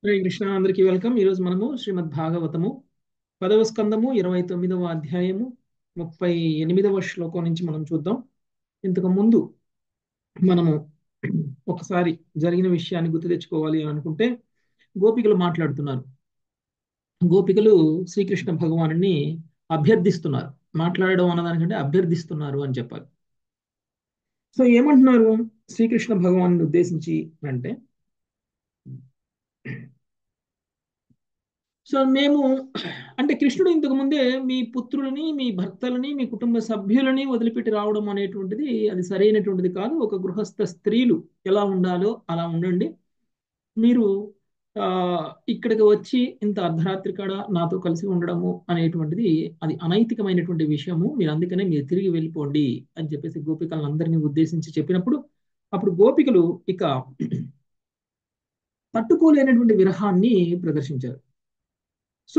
హరే కృష్ణ అందరికీ వెల్కమ్ ఈరోజు మనము శ్రీమద్ భాగవతము పదవ స్కందము ఇరవై తొమ్మిదవ అధ్యాయము ముప్పై ఎనిమిదవ శ్లోకం నుంచి మనం చూద్దాం ఇంతకు ముందు మనము ఒకసారి జరిగిన విషయాన్ని గుర్తు తెచ్చుకోవాలి అని అనుకుంటే గోపికలు మాట్లాడుతున్నారు గోపికలు శ్రీకృష్ణ భగవానుని అభ్యర్థిస్తున్నారు మాట్లాడడం అన్నదానికంటే అభ్యర్థిస్తున్నారు అని చెప్పాలి సో ఏమంటున్నారు శ్రీకృష్ణ భగవాను ఉద్దేశించి అంటే సో మేము అంటే కృష్ణుడు ఇంతకు ముందే మీ పుత్రులని మీ భర్తలని మీ కుటుంబ సభ్యులని వదిలిపెట్టి రావడం అనేటువంటిది అది సరైనటువంటిది కాదు ఒక గృహస్థ స్త్రీలు ఎలా ఉండాలో అలా ఉండండి మీరు ఆ ఇక్కడికి వచ్చి ఇంత అర్ధరాత్రి కాడ నాతో కలిసి ఉండడము అనేటువంటిది అది అనైతికమైనటువంటి విషయము మీరు అందుకనే మీరు తిరిగి వెళ్ళిపోండి అని చెప్పేసి గోపికలను అందరినీ ఉద్దేశించి చెప్పినప్పుడు అప్పుడు గోపికలు ఇక తట్టుకోలేనటువంటి విరహాన్ని ప్రదర్శించారు సో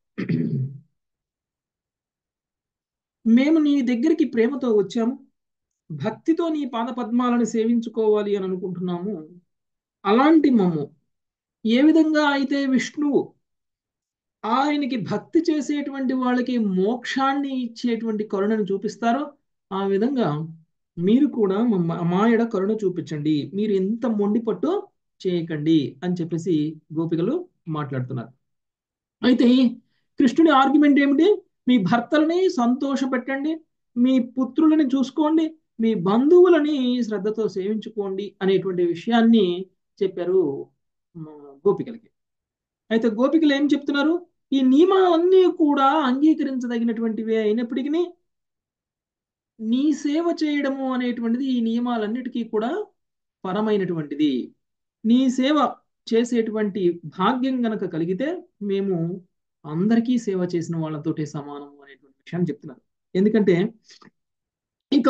మేము నీ దగ్గరికి ప్రేమతో వచ్చాము భక్తితో నీ పాద పద్మాలను సేవించుకోవాలి అని అనుకుంటున్నాము అలాంటి మమ్ము ఏ విధంగా అయితే విష్ణువు ఆయనకి భక్తి చేసేటువంటి వాళ్ళకి మోక్షాన్ని ఇచ్చేటువంటి కరుణను చూపిస్తారో ఆ విధంగా మీరు కూడా మా ఎడ కరుణ చూపించండి మీరు ఎంత మొండి పట్టు చేయకండి అని చెప్పేసి గోపికలు మాట్లాడుతున్నారు అయితే కృష్ణుడి ఆర్గ్యుమెంట్ ఏమిటి మీ భర్తలని సంతోషపెట్టండి మీ పుత్రులని చూసుకోండి మీ బంధువులని శ్రద్ధతో సేవించుకోండి అనేటువంటి విషయాన్ని చెప్పారు గోపికలకి అయితే గోపికలు ఏం చెప్తున్నారు ఈ నియమాలన్నీ కూడా అంగీకరించదగినటువంటివే అయినప్పటికీ నీ సేవ చేయడము అనేటువంటిది ఈ నియమాలన్నిటికీ కూడా పరమైనటువంటిది నీ సేవ చేసేటువంటి భాగ్యం గనక కలిగితే మేము అందరికీ సేవ చేసిన వాళ్ళతోటే సమానం అనేటువంటి విషయాన్ని చెప్తున్నారు ఎందుకంటే ఇక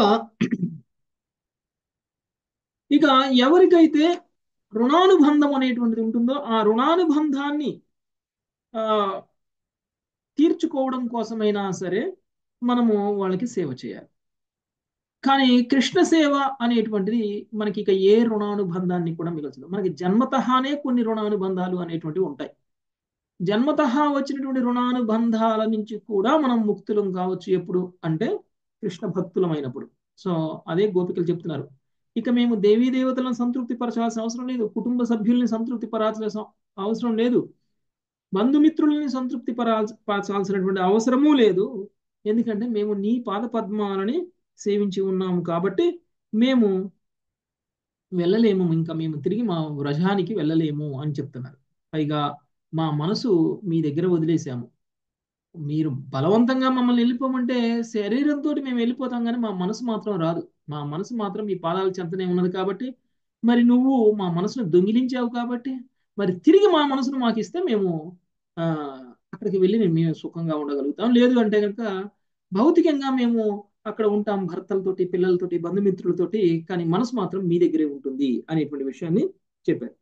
ఇక ఎవరికైతే రుణానుబంధం అనేటువంటిది ఉంటుందో ఆ రుణానుబంధాన్ని ఆ తీర్చుకోవడం కోసమైనా సరే మనము వాళ్ళకి సేవ చేయాలి కానీ కృష్ణ సేవ అనేటువంటిది మనకి ఇక ఏ రుణానుబంధాన్ని కూడా మిగల్చదు మనకి జన్మతహానే కొన్ని రుణానుబంధాలు అనేటువంటివి ఉంటాయి జన్మతహ వచ్చినటువంటి రుణానుబంధాల నుంచి కూడా మనం ముక్తులం కావచ్చు ఎప్పుడు అంటే కృష్ణ భక్తులమైనప్పుడు సో అదే గోపికలు చెప్తున్నారు ఇక మేము దేవీ దేవతలను సంతృప్తి పరచాల్సిన అవసరం లేదు కుటుంబ సభ్యుల్ని సంతృప్తి పరాల్సిన అవసరం లేదు బంధుమిత్రుల్ని సంతృప్తి పరచాల్సినటువంటి అవసరమూ లేదు ఎందుకంటే మేము నీ పాద పద్మాలని సేవించి ఉన్నాము కాబట్టి మేము వెళ్ళలేము ఇంకా మేము తిరిగి మా వ్రజానికి వెళ్ళలేము అని చెప్తున్నారు పైగా మా మనసు మీ దగ్గర వదిలేసాము మీరు బలవంతంగా మమ్మల్ని వెళ్ళిపోమంటే శరీరంతో మేము వెళ్ళిపోతాం కానీ మా మనసు మాత్రం రాదు మా మనసు మాత్రం మీ పాదాల చెంతనే ఉన్నది కాబట్టి మరి నువ్వు మా మనసును దొంగిలించావు కాబట్టి మరి తిరిగి మా మనసును మాకు ఇస్తే మేము ఆ అక్కడికి వెళ్ళి మేము సుఖంగా ఉండగలుగుతాం లేదు అంటే కనుక భౌతికంగా మేము అక్కడ ఉంటాం భర్తలతోటి పిల్లలతోటి బంధుమిత్రులతోటి కానీ మనసు మాత్రం మీ దగ్గరే ఉంటుంది అనేటువంటి విషయాన్ని చెప్పారు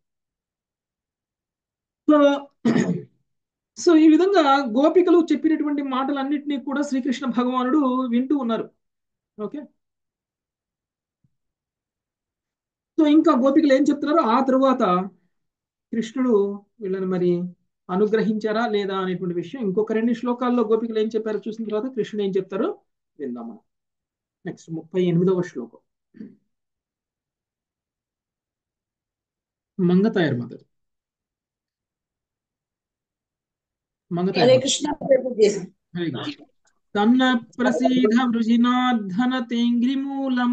సో సో ఈ విధంగా గోపికలు చెప్పినటువంటి మాటలన్నింటినీ కూడా శ్రీకృష్ణ భగవానుడు వింటూ ఉన్నారు ఓకే సో ఇంకా గోపికలు ఏం చెప్తున్నారు ఆ తరువాత కృష్ణుడు వీళ్ళని మరి అనుగ్రహించారా లేదా అనేటువంటి విషయం ఇంకొక రెండు శ్లోకాల్లో గోపికలు ఏం చెప్పారో చూసిన తర్వాత కృష్ణుడు ఏం చెప్తారో విందాం మనం నెక్స్ట్ ముప్పై ఎనిమిదవ శ్లోకం మంగతాయర్ మదర్ హరే కృష్ణ తన్న ప్రసీద వృజినార్ధన తేంగ్రిమూలం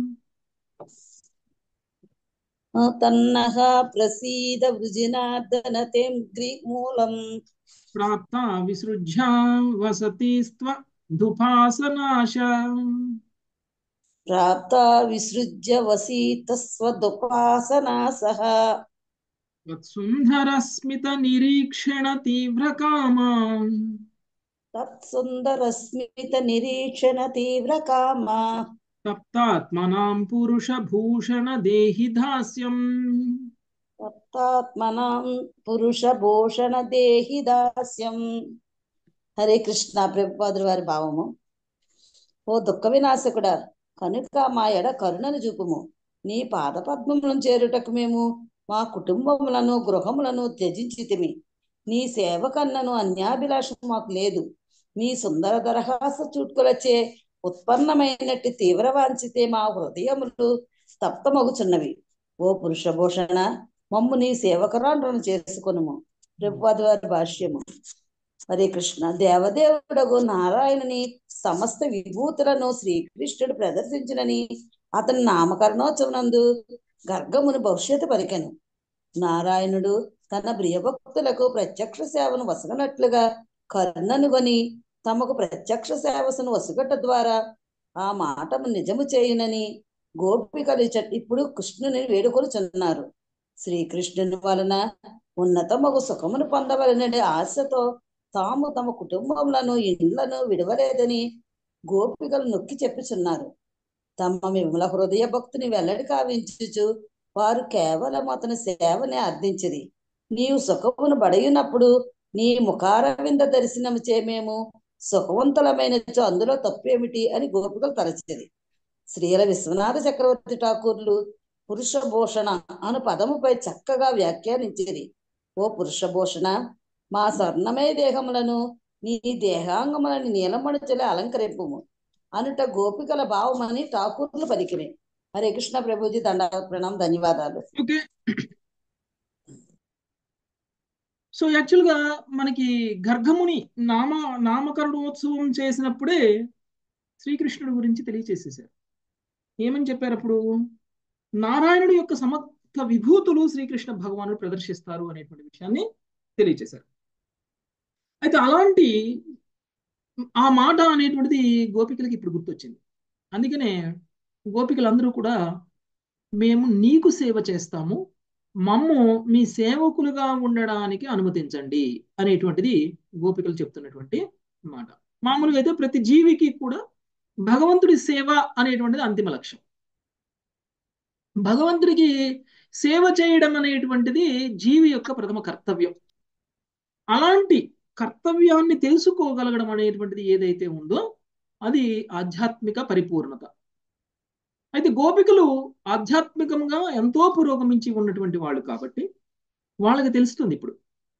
తన్నః ప్రసీద వృజినార్దన తేంగ్రిమూలం ప్రాప్త విసృజ్య వసతిస్త్వ దుపాసనాశ ప్రాప్త విసృజ్య వసీతస్వదుపాసనాసః తత్సుందరస్మిత నిరీక్షణ తీవ్రకామా తత్సుందరస్మిత నిరీక్షణ తీవ్రకామా తప్తాత్మనాం పురుష భూషణ దేహి దాస్యం తప్తాత్మనాం పురుష భూషణ దేహి దాస్యం హరే కృష్ణ ప్రభుపాదుల వారి భావము ఓ దుఃఖ వినాశకుడా కనుక మా ఎడ కరుణను చూపుము నీ పాదపద్మములను చేరుటకు మేము మా కుటుంబములను గృహములను త్యజించితిమి నీ సేవ కన్నను అన్యాభిలాషం మాకు లేదు నీ సుందర దరహాస చూట్కులచే ఉత్పన్నమైనట్టి తీవ్ర వాంచితే మా హృదయములు తప్తమగుచున్నవి ఓ పురుషభూషణ మమ్ము నీ సేవకరాండ్రను చేసుకొనుము ప్రభుపాద వారి భాష్యము హరే కృష్ణ దేవదేవుడగు నారాయణుని సమస్త విభూతులను శ్రీకృష్ణుడు ప్రదర్శించినని అతని నామకరణోత్సవనందు గర్గముని భవిష్యత్తు పలికెను నారాయణుడు తన ప్రియభక్తులకు ప్రత్యక్ష సేవను వసగనట్లుగా కరుణనుగొని తమకు ప్రత్యక్ష సేవసును వసుగట ద్వారా ఆ మాటము నిజము చేయునని గోపికలు ఇచ్చ- ఇప్పుడు కృష్ణుని వేడుకొలుచున్నారు శ్రీకృష్ణుని వలన ఉన్నతమగు సుఖమును పొందవలననే ఆశతో తాము తమ కుటుంబములను ఇండ్లను విడవలేదని గోపికలు నొక్కి చెప్పుచున్నారు తమ విమల హృదయ భక్తిని వెల్లడి కావించుచు వారు కేవలం అతని సేవనే అర్థించిరి నీవు సుఖమును బడయునప్పుడు నీ ముఖారవింద దర్శనము చే మేము సుఖవంతులమైన అందులో తప్పేమిటి అని గోపికలు తలచిరి శ్రీల విశ్వనాథ చక్రవర్తి ఠాకూర్లు పురుషభూషణ అను పదముపై చక్కగా వ్యాఖ్యానించిరి ఓ పురుషభూషణ మా స్వర్ణమయ దేహములను నీ దేహాంగములను నీలమణుచలే అలంకరింపుము అనుట గోపికల భావమని ఠాకూర్లు పలికిరి హరే కృష్ణ ప్రభుజీ దండ ప్రణాం ధన్యవాదాలు ఓకే సో యాక్చువల్గా మనకి గర్గముని నామ నామకరణోత్సవం చేసినప్పుడే శ్రీకృష్ణుడి గురించి తెలియచేసేసారు ఏమని చెప్పారు అప్పుడు నారాయణుడి యొక్క సమస్త విభూతులు శ్రీకృష్ణ భగవానుడు ప్రదర్శిస్తారు అనేటువంటి విషయాన్ని తెలియచేశారు అయితే అలాంటి ఆ మాట అనేటువంటిది గోపికలకి ఇప్పుడు గుర్తొచ్చింది అందుకనే గోపికలందరూ కూడా మేము నీకు సేవ చేస్తాము మమ్ము మీ సేవకులుగా ఉండడానికి అనుమతించండి అనేటువంటిది గోపికలు చెప్తున్నటువంటి మాట మామూలుగా అయితే ప్రతి జీవికి కూడా భగవంతుడి సేవ అనేటువంటిది అంతిమ లక్ష్యం భగవంతుడికి సేవ చేయడం అనేటువంటిది జీవి యొక్క ప్రథమ కర్తవ్యం అలాంటి కర్తవ్యాన్ని తెలుసుకోగలగడం అనేటువంటిది ఏదైతే ఉందో అది ఆధ్యాత్మిక పరిపూర్ణత అయితే గోపికలు ఆధ్యాత్మికంగా ఎంతో పురోగమించి ఉన్నటువంటి వాళ్ళు కాబట్టి వాళ్ళకి తెలుస్తుంది ఇప్పుడు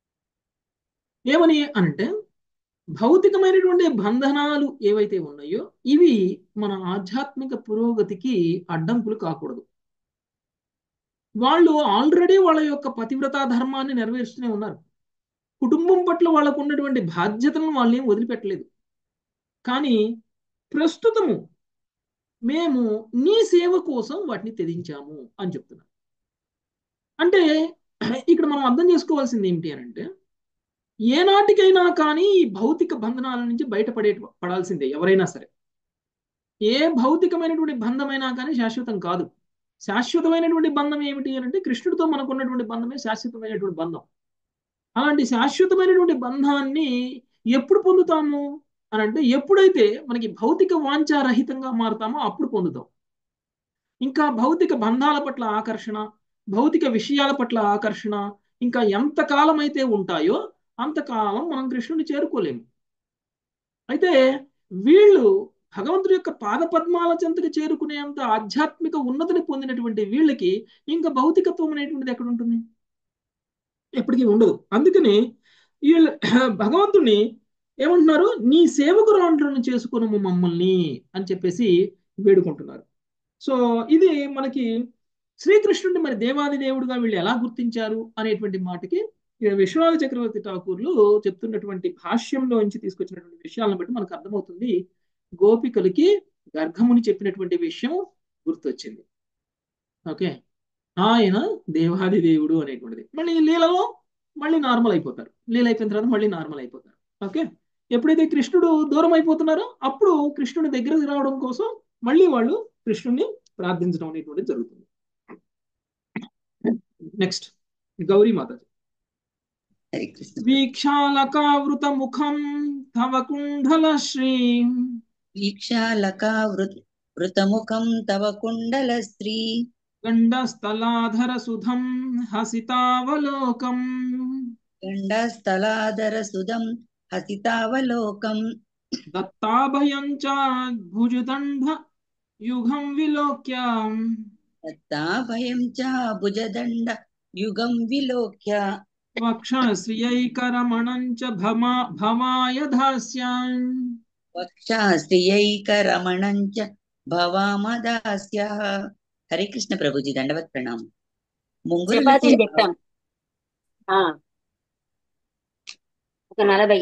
ఏమని అంటే భౌతికమైనటువంటి బంధనాలు ఏవైతే ఉన్నాయో ఇవి మన ఆధ్యాత్మిక పురోగతికి అడ్డంకులు కాకూడదు వాళ్ళు ఆల్రెడీ వాళ్ళ యొక్క పతివ్రతా ధర్మాన్ని నెరవేరుస్తూనే ఉన్నారు కుటుంబం పట్ల వాళ్ళకు ఉన్నటువంటి బాధ్యతలను వాళ్ళేం వదిలిపెట్టలేదు కానీ ప్రస్తుతము మేము నీ సేవ కోసం వాటిని త్యజించాము అని చెప్తున్నారు అంటే ఇక్కడ మనం అర్థం చేసుకోవాల్సింది ఏమిటి అని అంటే ఏనాటికైనా కానీ ఈ భౌతిక బంధనాల నుంచి బయటపడే పడాల్సిందే ఎవరైనా సరే ఏ భౌతికమైనటువంటి బంధమైనా కానీ శాశ్వతం కాదు శాశ్వతమైనటువంటి బంధం ఏమిటి అని అంటే కృష్ణుడితో మనకు ఉన్నటువంటి బంధమే శాశ్వతమైనటువంటి బంధం అలాంటి శాశ్వతమైనటువంటి బంధాన్ని ఎప్పుడు పొందుతాము అని అంటే ఎప్పుడైతే మనకి భౌతిక వాంఛారహితంగా మారుతామో అప్పుడు పొందుతాం ఇంకా భౌతిక బంధాల పట్ల ఆకర్షణ భౌతిక విషయాల పట్ల ఆకర్షణ ఇంకా ఎంతకాలం అయితే ఉంటాయో అంతకాలం మనం కృష్ణుని చేరుకోలేము అయితే వీళ్ళు భగవంతుడి యొక్క పాద పద్మాల చెంతకు చేరుకునేంత ఆధ్యాత్మిక ఉన్నతిని పొందినటువంటి వీళ్ళకి ఇంకా భౌతికత్వం అనేటువంటిది ఎక్కడ ఉంటుంది ఎప్పటికీ ఉండదు అందుకని వీళ్ళు భగవంతుణ్ణి ఏమంటున్నారు నీ సేవకురాండ్లను చేసుకును మమ్మల్ని అని చెప్పేసి వేడుకుంటున్నారు సో ఇది మనకి శ్రీకృష్ణుడిని మరి దేవాది దేవుడుగా వీళ్ళు ఎలా గుర్తించారు అనేటువంటి మాటకి విశ్వనాథ చక్రవర్తి ఠాకూర్లు చెప్తున్నటువంటి భాష్యంలో నుంచి తీసుకొచ్చినటువంటి విషయాలను బట్టి మనకు అర్థమవుతుంది గోపికలకి గర్గముని చెప్పినటువంటి విషయం గుర్తొచ్చింది ఓకే ఆయన దేవాది దేవుడు అనేటువంటిది మళ్ళీ లీలలో మళ్ళీ నార్మల్ అయిపోతారు లీల అయిపోయిన తర్వాత మళ్ళీ నార్మల్ అయిపోతారు ఓకే ఎప్పుడైతే కృష్ణుడు దూరం అయిపోతున్నారో అప్పుడు కృష్ణుడి దగ్గరకు రావడం కోసం మళ్ళీ వాళ్ళు కృష్ణుడిని ప్రార్థించడం అనేటువంటిది జరుగుతుంది నెక్స్ట్ గౌరీ మాతాజీ వీక్షాలకావృత ముఖం తవ కుండల శ్రీ వీక్షాలకావృతముఖం తవ కుండల స్త్రీ గండస్థలాధర సుధం హసితావలోకం గండస్థలాధర సుధం హసితావలోకం దత్తాభయం చ భుజదండ యుగం విలోక్య దత్తాభయం చ భుజదండ యుగం విలోక్య వక్షశ్రియైకరమణం చ భమా భవాయ దాస్యాం వక్షాశ్రియైకరమణం చ భవామదాస్య హరే కృష్ణ ప్రభుజీ దండవత్ ప్రణామం ముంగురులచే చపాతీలు చెప్పాం ఆ ఒక నలభై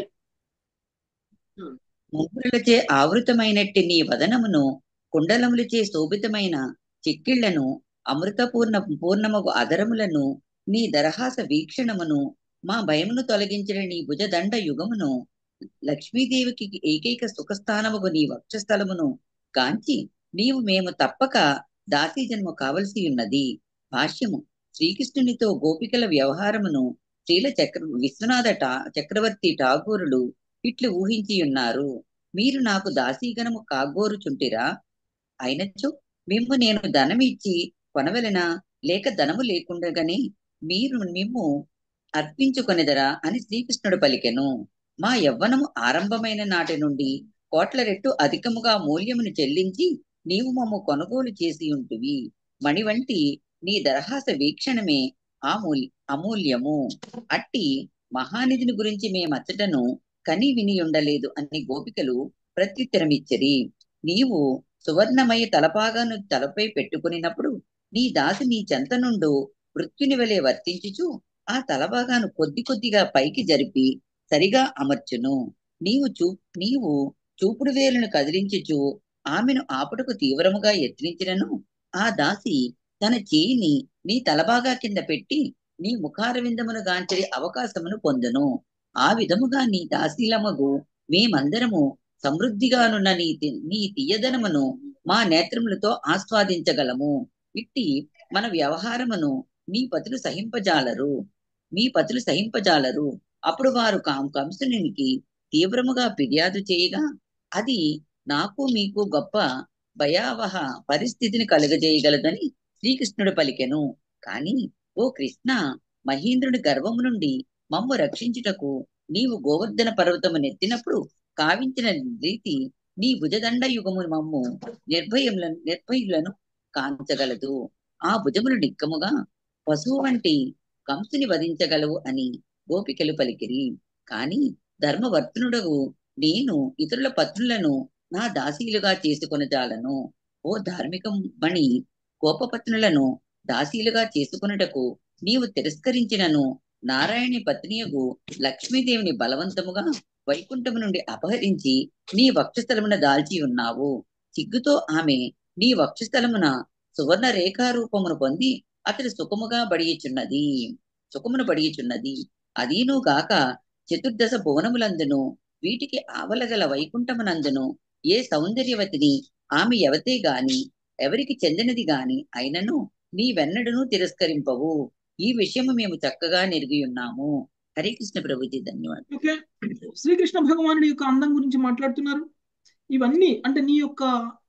ముంగురులచే ఆవృతమైనట్టి నీ వదనమును కుండలములచే శోభితమైన చిక్కిళ్లను అమృతపూర్ణ పూర్ణమగు అధరములను నీ దరహాస వీక్షణమును మా భయమును తొలగించిన నీ భుజదండ యుగమును లక్ష్మీదేవికి ఏకైక సుఖస్థానముగు నీ వక్షస్థలమును కాంచి నీవు మేము తప్పక దాసీ జన్మ కావలసి ఉన్నది భాష్యము శ్రీకృష్ణునితో గోపికల వ్యవహారమును శ్రీల చక్ర విశ్వనాథ టా చక్రవర్తి ఠాగూరులు ఇట్లు ఊహించి ఉన్నారు మీరు నాకు దాసీగణము కాగోరుచుంటిరా అయినచో మిమ్ము నేను ధనమిచ్చి కొనవలెనా లేక ధనము లేకుండగానే మీరు మిమ్ము అర్పించుకొనిదరా అని శ్రీకృష్ణుడు పలికెను మా యవ్వనము ఆరంభమైన నాటి నుండి కోట్ల రెట్టు అధికముగా మూల్యమును చెల్లించి నీవు మమ్ము కొనుగోలు చేసి ఉంటివి మణి వంటి నీ దరహాస వీక్షణమే ఆమూల్ అమూల్యము అట్టి మహానిధిని గురించి మేమచ్చటను కని విని ఉండలేదు అని గోపికలు ప్రత్యుత్తరమిచ్చరి నీవు సువర్ణమయ తలపాగాను తలపై పెట్టుకునినప్పుడు నీ దాసి నీ చెంత నుండు మృత్యుని వలె వర్తించుచు ఆ తలభాగాను కొద్ది కొద్దిగా పైకి జరిపి సరిగా అమర్చును నీవు చూ నీవు చూపుడు వేలును కదిలించుచు ఆమెను ఆపుటకు తీవ్రముగా యత్నించినను ఆ దాసి తన చేయిని నీ తలబాగా కింద పెట్టి నీ ముఖారవిందమును గాంచడి అవకాశమును పొందును ఆ విధముగా నీ దాసీలమగు మేమందరము సమృద్ధిగానున్న నీ తి- నీ తీయదనమును మా నేత్రములతో ఆస్వాదించగలము ఇట్టి మన వ్యవహారమును నీ పతులు సహింపజాలరు మీ పతులు సహింపజాలరు అప్పుడు వారు కాం కంసునికి తీవ్రముగా ఫిర్యాదు చేయగా అది నాకు మీకు గొప్ప భయావహ పరిస్థితిని కలుగజేయగలదని శ్రీకృష్ణుడు పలికెను కాని ఓ కృష్ణ మహేంద్రుడి గర్వము నుండి మమ్ము రక్షించుటకు నీవు గోవర్ధన పర్వతము నెత్తినప్పుడు కావించిన రీతి నీ భుజదండ యుగము మమ్ము నిర్భయములను నిర్భయులను కాంచగలదు ఆ భుజములు నిక్కముగా పశువు వంటి కంసుని వధించగలవు అని గోపికలు పలికిరి కాని ధర్మవర్తనుడగు నేను ఇతరుల పత్నులను నా దాసీలుగా చేసుకొనజాలను ఓ ధార్మిక మణి కోపపత్నులను దాసీలుగా చేసుకొనుటకు నీవు తిరస్కరించినను నారాయణి పత్నియగు లక్ష్మీదేవిని బలవంతముగా వైకుంఠము నుండి అపహరించి నీ వక్షస్థలమున దాల్చి ఉన్నావు సిగ్గుతో ఆమె నీ వక్షస్థలమున సువర్ణ రేఖారూపమును పొంది అతడు సుఖముగా బడియుచున్నది సుఖమును బడియుచున్నది అదీను గాక చతుర్దశ భువనములందును వీటికి ఆవలగల వైకుంఠమునందును ఏ సౌందర్యవతిని ఆమె ఎవతే గాని ఎవరికి చెందినది గాని అయినను నీవెన్నడను తిరస్కరింపవు ఈ విషయము మేము చక్కగా నెరిగి ఉన్నాము హరే కృష్ణ ప్రభుజీ ధన్యవాదాలు ఓకే శ్రీకృష్ణ భగవానుడి యొక్క అందం గురించి మాట్లాడుతున్నారు ఇవన్నీ అంటే నీ యొక్క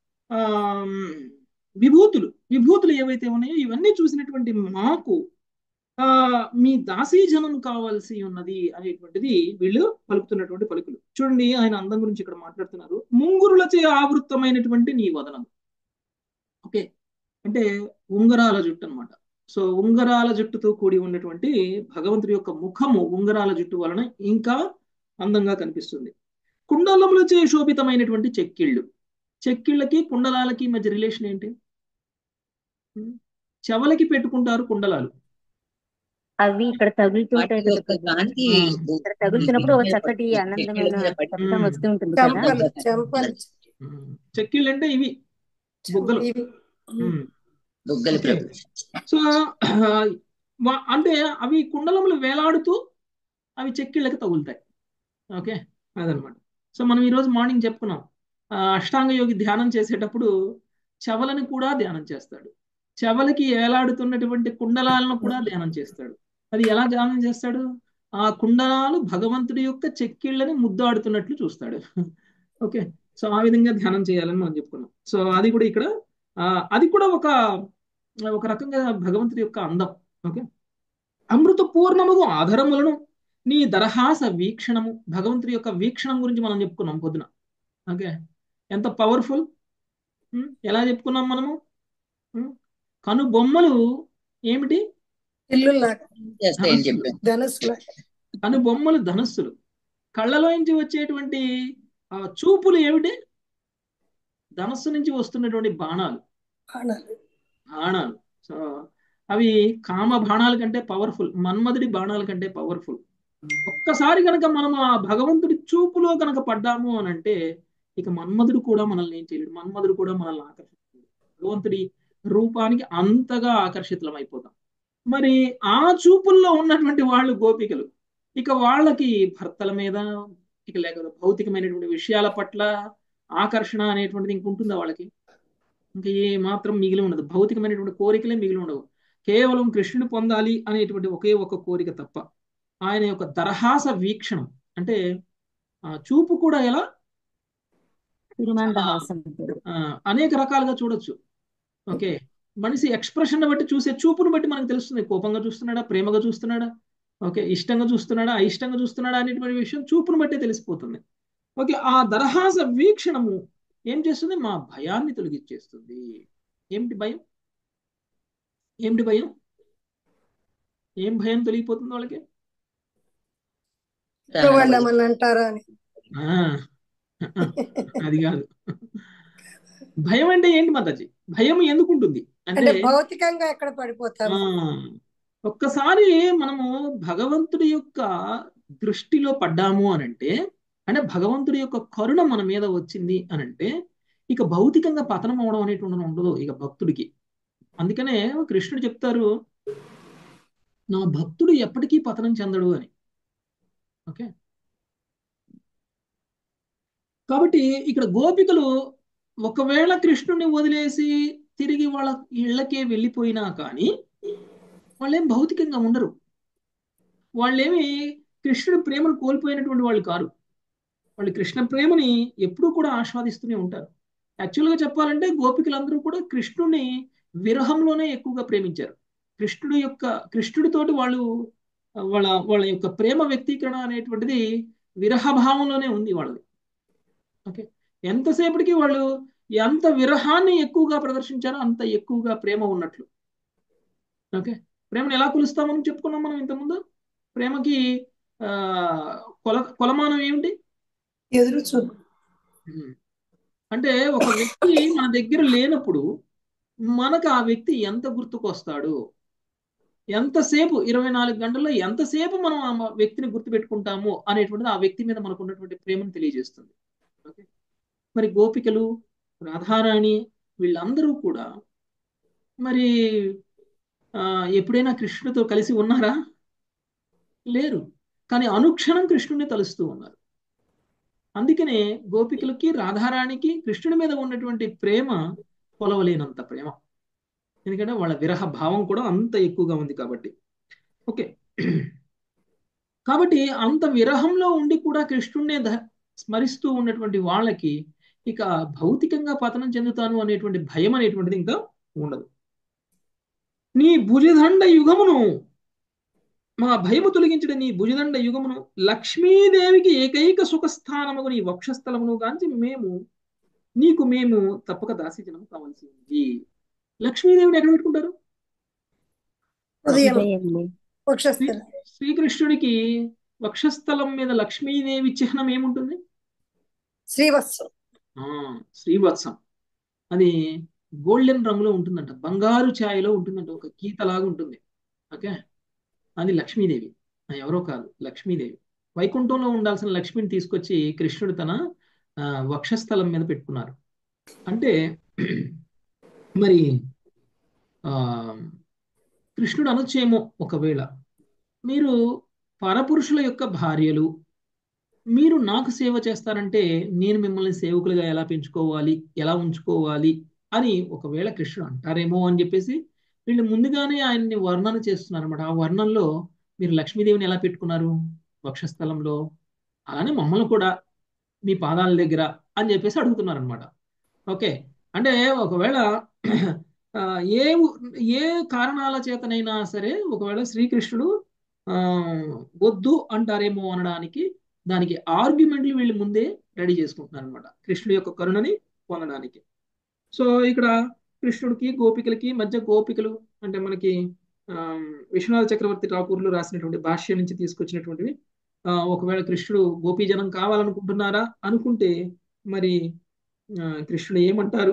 ఆ విభూతులు విభూతులు ఏవైతే ఉన్నాయో ఇవన్నీ చూసినటువంటి మాకు ఆ మీ దాసీజనం కావాల్సి ఉన్నది అనేటువంటిది వీళ్ళు పలుకుతున్నటువంటి పలుకులు చూడండి ఆయన అందం గురించి ఇక్కడ మాట్లాడుతున్నారు ముంగురులచే ఆవృత్తమైనటువంటి నీ వదనం ఓకే అంటే ఉంగరాల జుట్టు అన్నమాట సో ఉంగరాల జుట్టుతో కూడి ఉన్నటువంటి భగవంతుడి యొక్క ముఖము ఉంగరాల జుట్టు వలన ఇంకా అందంగా కనిపిస్తుంది కుండలములచే శోభితమైనటువంటి చెక్కిళ్ళు చెక్కిళ్ళకి కుండలాలకి మధ్య రిలేషన్ ఏంటి ఉం? చెవలకి పెట్టుకుంటారు కుండలాలు అవి ఇక్కడ తగులుతుంటాయి వాటి కదా యొక్క ప్రభు. కాంతి ఆ. ఇక్కడ తగులుతున్నప్పుడు ఒక మీద చక్కటి పట్టి- ఆనందమైన చెట్ల మీద పట్టి- శబ్దం ఉమ్. వస్తూ ఉంటుంది కదా చెంపలు చెంపలు ఉం. చెక్కిళ్ళు అంటే ఇవి బుగ్గలు ఇవి ఉం. బుగ్గలు ఓకే. ప్రభు సో వా- అంటే అవి కుండలములు వేలాడుతూ అవి చెక్కిళ్ళకి తగులుతాయి ఓకే అదనమాట సో మనం ఈరోజు మార్నింగ్ చెప్పుకున్నాం ఆ, అష్టాంగ యోగి ధ్యానం చేసేటప్పుడు చెవలని కూడా ధ్యానం చేస్తాడు చెవలకి వేలాడుతున్నటువంటి కుండలాలను కూడా ధ్యానం చేస్తాడు అది ఎలా ధ్యానం చేస్తాడు ఆ కుండలాలు భగవంతుడి యొక్క చెక్కిళ్ళని ముద్దాడుతున్నట్లు చూస్తాడు ఓకే సో ఆ విధంగా ధ్యానం చేయాలని మనం చెప్పుకున్నాం సో అది కూడా ఇక్కడ ఆ, అది కూడా ఒక ఒక రకంగా భగవంతుడి యొక్క అందం ఓకే అమృత పూర్ణముగు ఆధారములను నీ దరహాస వీక్షణము భగవంతుడి యొక్క వీక్షణం గురించి మనం చెప్పుకున్నాం పొద్దున ఓకే ఎంత పవర్ఫుల్ ఎలా చెప్పుకున్నాం మనము ఉం? కను బొమ్మలు ఏమిటి ఇల్లు లాగా చేస్తాయని ధనస్సులు చెప్పాను ధనుసు లాగా కను బొమ్మలు ధనస్సులు కళ్ళలోంచి వచ్చేటువంటి ఆ చూపులు ఏమిటి ధనస్సు నుంచి వస్తున్నటువంటి బాణాలు బాణాలు బాణాలు సో అవి కామ బాణాల కంటే పవర్ఫుల్ మన్మధుడి బాణాల కంటే పవర్ఫుల్ ఒక్కసారి కనుక మనం ఆ భగవంతుడి చూపులో కనుక పడ్డాము అని అంటే ఇక మన్మధుడు కూడా మనల్ని ఏం చేయలేడు మన్మధుడు కూడా మనల్ని ఆకర్షిస్తాడు భగవంతుడి రూపానికి అంతగా ఆకర్షితులం అయిపోతాం మరి ఆ చూపుల్లో ఉన్నటువంటి వాళ్ళు గోపికలు ఇక వాళ్ళకి భర్తల మీద ఇక లేకపోతే భౌతికమైనటువంటి విషయాల పట్ల ఆకర్షణ అనేటువంటిది ఇంకుంటుందా వాళ్ళకి ఇంకా ఏ మాత్రం మిగిలి ఉండదు భౌతికమైనటువంటి కోరికలే మిగిలి ఉండవు కేవలం కృష్ణుని పొందాలి అనేటువంటి ఒకే ఒక కోరిక తప్ప ఆయన యొక్క దరహాస వీక్షణం అంటే ఆ చూపు కూడా ఎలా తిరుమందహాసం ఆ, అనేక రకాలుగా చూడొచ్చు ఓకే మనిషి ఎక్స్ప్రెషన్ బట్టి చూసే చూపును బట్టి మనకు తెలుస్తుంది కోపంగా చూస్తున్నాడా ప్రేమగా చూస్తున్నాడా ఓకే ఇష్టంగా చూస్తున్నాడా అయిష్టంగా చూస్తున్నాడా అనేటువంటి విషయం చూపును బట్టే తెలిసిపోతుంది ఓకే ఆ దరహాస వీక్షణము ఏం చేస్తుంది మా భయాన్ని తొలగించేస్తుంది ఏమిటి భయం ఏమిటి భయం ఏం భయం తొలగిపోతుంది వాళ్ళకి వాళ్ళు ఏమన్నా అంటారా అని ఆ, అది కాదు భయం అంటే ఏంటి మాతాజీ భయం ఎందుకు ఉంటుంది అంటే అంటే భౌతికంగా ఎక్కడ ఆ పడిపోతారు ఒక్కసారి మనము భగవంతుడి యొక్క దృష్టిలో పడ్డాము అనంటే అంటే భగవంతుడి యొక్క కరుణ మన మీద వచ్చింది అనంటే ఇక భౌతికంగా పతనం అవడం అనేటువంటి ఉండదు ఇక భక్తుడికి అందుకనే కృష్ణుడు చెప్తారు నా భక్తుడు ఎప్పటికీ పతనం చెందడు అని ఓకే కాబట్టి ఇక్కడ గోపికలు ఒకవేళ కృష్ణుని వదిలేసి తిరిగి వాళ్ళ ఇళ్ళకే వెళ్ళిపోయినా కానీ వాళ్ళేం భౌతికంగా ఉండరు వాళ్ళేమి కృష్ణుడి ప్రేమను కోల్పోయినటువంటి వాళ్ళు కారు వాళ్ళు కృష్ణ ప్రేమని ఎప్పుడూ కూడా ఆస్వాదిస్తూనే ఉంటారు యాక్చువల్గా చెప్పాలంటే గోపికలందరూ కూడా కృష్ణుని విరహంలోనే ఎక్కువగా ప్రేమించారు కృష్ణుడి యొక్క కృష్ణుడితోటి వాళ్ళు వాళ్ళ వాళ్ళ యొక్క ప్రేమ వ్యక్తీకరణ అనేటువంటిది విరహభావంలోనే ఉంది వాళ్ళది ఓకే ఎంతసేపటికి వాళ్ళు ఎంత విరహాన్ని ఎక్కువగా ప్రదర్శించారో అంత ఎక్కువగా ప్రేమ ఉన్నట్లు ఓకే ప్రేమను ఎలా కొలుస్తామని చెప్పుకున్నాం మనం ఇంతకుముందు ప్రేమకి ఆ కొల కొలమానం ఏమిటి ఎదురు చూపు ఉమ్. అంటే ఒక వ్యక్తి మన దగ్గర లేనప్పుడు మనకు ఆ వ్యక్తి ఎంత గుర్తుకొస్తాడు ఎంతసేపు ఇరవై నాలుగు గంటల్లో ఎంతసేపు మనం ఆ మ- వ్యక్తిని గుర్తుపెట్టుకుంటాము అనేటువంటిది ఆ వ్యక్తి మీద మనకు ఉన్నటువంటి ప్రేమను తెలియజేస్తుంది ఓకే మరి గోపికలు రాధారాణి వీళ్ళందరూ కూడా మరి ఆ, ఎప్పుడైనా కృష్ణుడితో కలిసి ఉన్నారా లేరు కానీ అనుక్షణం కృష్ణుడిని తలుస్తూ ఉన్నారు అందుకనే గోపికలకి రాధారాణికి కృష్ణుడి మీద ఉన్నటువంటి ప్రేమ కొలవలేనంత ప్రేమ ఎందుకంటే వాళ్ళ విరహ భావం కూడా అంత ఎక్కువగా ఉంది కాబట్టి ఓకే కాబట్టి అంత విరహంలో ఉండి కూడా కృష్ణుడినే ద- స్మరిస్తూ ఉన్నటువంటి వాళ్ళకి ఇక భౌతికంగా పతనం చెందుతాను అనేటువంటి భయం అనేటువంటిది ఇంకా ఉండదు నీ భుజదండ యుగమును మా భయము తొలగించిన నీ భుజదండ యుగమును లక్ష్మీదేవికి ఏకైక సుఖస్థానముగు నీ వక్షస్థలమును గాంచి మేము నీకు మేము తప్పక దాసీజనము కావాల్సి ఉంది లక్ష్మీదేవిని ఎక్కడ పెట్టుకుంటారు ఉదయం హృదయంలో వక్షస్థలం శ్రీకృష్ణుడికి వక్షస్థలం మీద లక్ష్మీదేవి చిహ్నం ఏముంటుంది శ్రీవత్సం ఆ శ్రీవత్సం అది గోల్డెన్ రంగులో ఉంటుందంట బంగారు ఛాయలో ఉంటుందంట ఒక గీతలాగా ఉంటుంది ఓకే అది లక్ష్మీదేవి ఆ, ఎవరో కాదు లక్ష్మీదేవి వైకుంఠంలో ఉండాల్సిన లక్ష్మిని తీసుకొచ్చి కృష్ణుడు తన ఆ, వక్షస్థలం మీద పెట్టుకున్నారు అంటే మరి ఆ కృష్ణుడు అనొచ్చేమో ఒకవేళ మీరు పరపురుషుల యొక్క భార్యలు మీరు నాకు సేవ చేస్తారంటే నేను మిమ్మల్ని సేవకులుగా ఎలా పెంచుకోవాలి ఎలా ఉంచుకోవాలి అని ఒకవేళ కృష్ణుడు అంటారేమో అని చెప్పేసి వీళ్ళు ముందుగానే ఆయన్ని వర్ణన చేస్తున్నారు అనమాట ఆ వర్ణనలో మీరు లక్ష్మీదేవిని ఎలా పెట్టుకున్నారు వక్షస్థలంలో అలానే మమ్మల్ని కూడా మీ పాదాల దగ్గర అని చెప్పేసి అడుగుతున్నారు అనమాట ఓకే అంటే ఒకవేళ ఆ, ఏ ఉ- ఏ కారణాల చేతనైనా సరే ఒకవేళ శ్రీకృష్ణుడు ఆ, వద్దు అంటారేమో అనడానికి దానికి ఆర్గ్యుమెంట్లు వీళ్ళు ముందే రెడీ చేసుకుంటున్నారు అనమాట కృష్ణుడి యొక్క కరుణని పొందడానికి సో ఇక్కడ కృష్ణుడికి గోపికలకి మధ్య గోపికలు అంటే మనకి ఆమ్, విశ్వనాథ చక్రవర్తి ఠాకూర్లు రాసినటువంటి భాష్యం నుంచి తీసుకొచ్చినటువంటివి ఆ, ఒకవేళ కృష్ణుడు గోపీజనం కావాలనుకుంటున్నారా అనుకుంటే మరి ఆ, కృష్ణుడు ఏమంటారు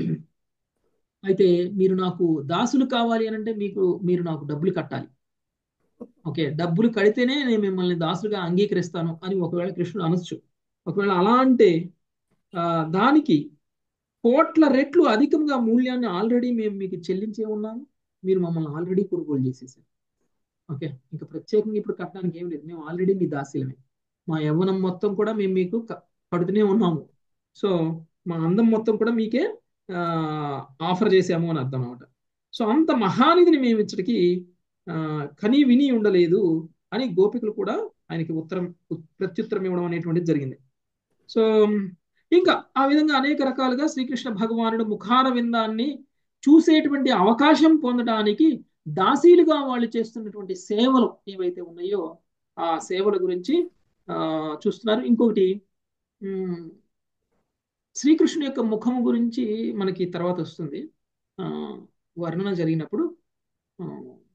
అయితే మీరు నాకు దాసులు కావాలి అని అంటే మీకు మీరు నాకు డబ్బులు కట్టాలి ఓకే డబ్బులు కడితేనే నేను మిమ్మల్ని దాసులుగా అంగీకరిస్తాను అని ఒకవేళ కృష్ణుడు అనొచ్చు ఒకవేళ అలా అంటే ఆ, దానికి కోట్ల రెట్లు అధికంగా మూల్యాన్ని ఆల్రెడీ మేము మీకు చెల్లించే ఉన్నాము మీరు మమ్మల్ని ఆల్రెడీ కొనుగోలు చేసేసారు ఓకే ఇంకా ప్రత్యేకంగా ఇప్పుడు కట్టడానికి ఏం లేదు మేము ఆల్రెడీ మీ దాసీలమే మా యవ్వనం మొత్తం కూడా మేము మీకు క- కడుతూనే ఉన్నాము సో మా అందం మొత్తం కూడా మీకే ఆఫర్ చేసాము అని అర్థం అనమాట సో అంత మహానిధిని మేము ఇచ్చటికి ఆ, కని విని ఉండలేదు అని గోపికలు కూడా ఆయనకి ఉత్తరం ప్రత్యుత్తరం ఇవ్వడం అనేటువంటిది జరిగింది సో ఇంకా ఆ విధంగా అనేక రకాలుగా శ్రీకృష్ణ భగవానుడు ముఖార విందాన్ని చూసేటువంటి అవకాశం పొందడానికి దాసీలుగా వాళ్ళు చేస్తున్నటువంటి సేవలు ఏవైతే ఉన్నాయో ఆ సేవల గురించి ఆ చూస్తున్నారు ఇంకొకటి ఉమ్, శ్రీకృష్ణుని యొక్క ముఖము గురించి మనకి తర్వాత వస్తుంది ఆ వర్ణన జరిగినప్పుడు ఆ,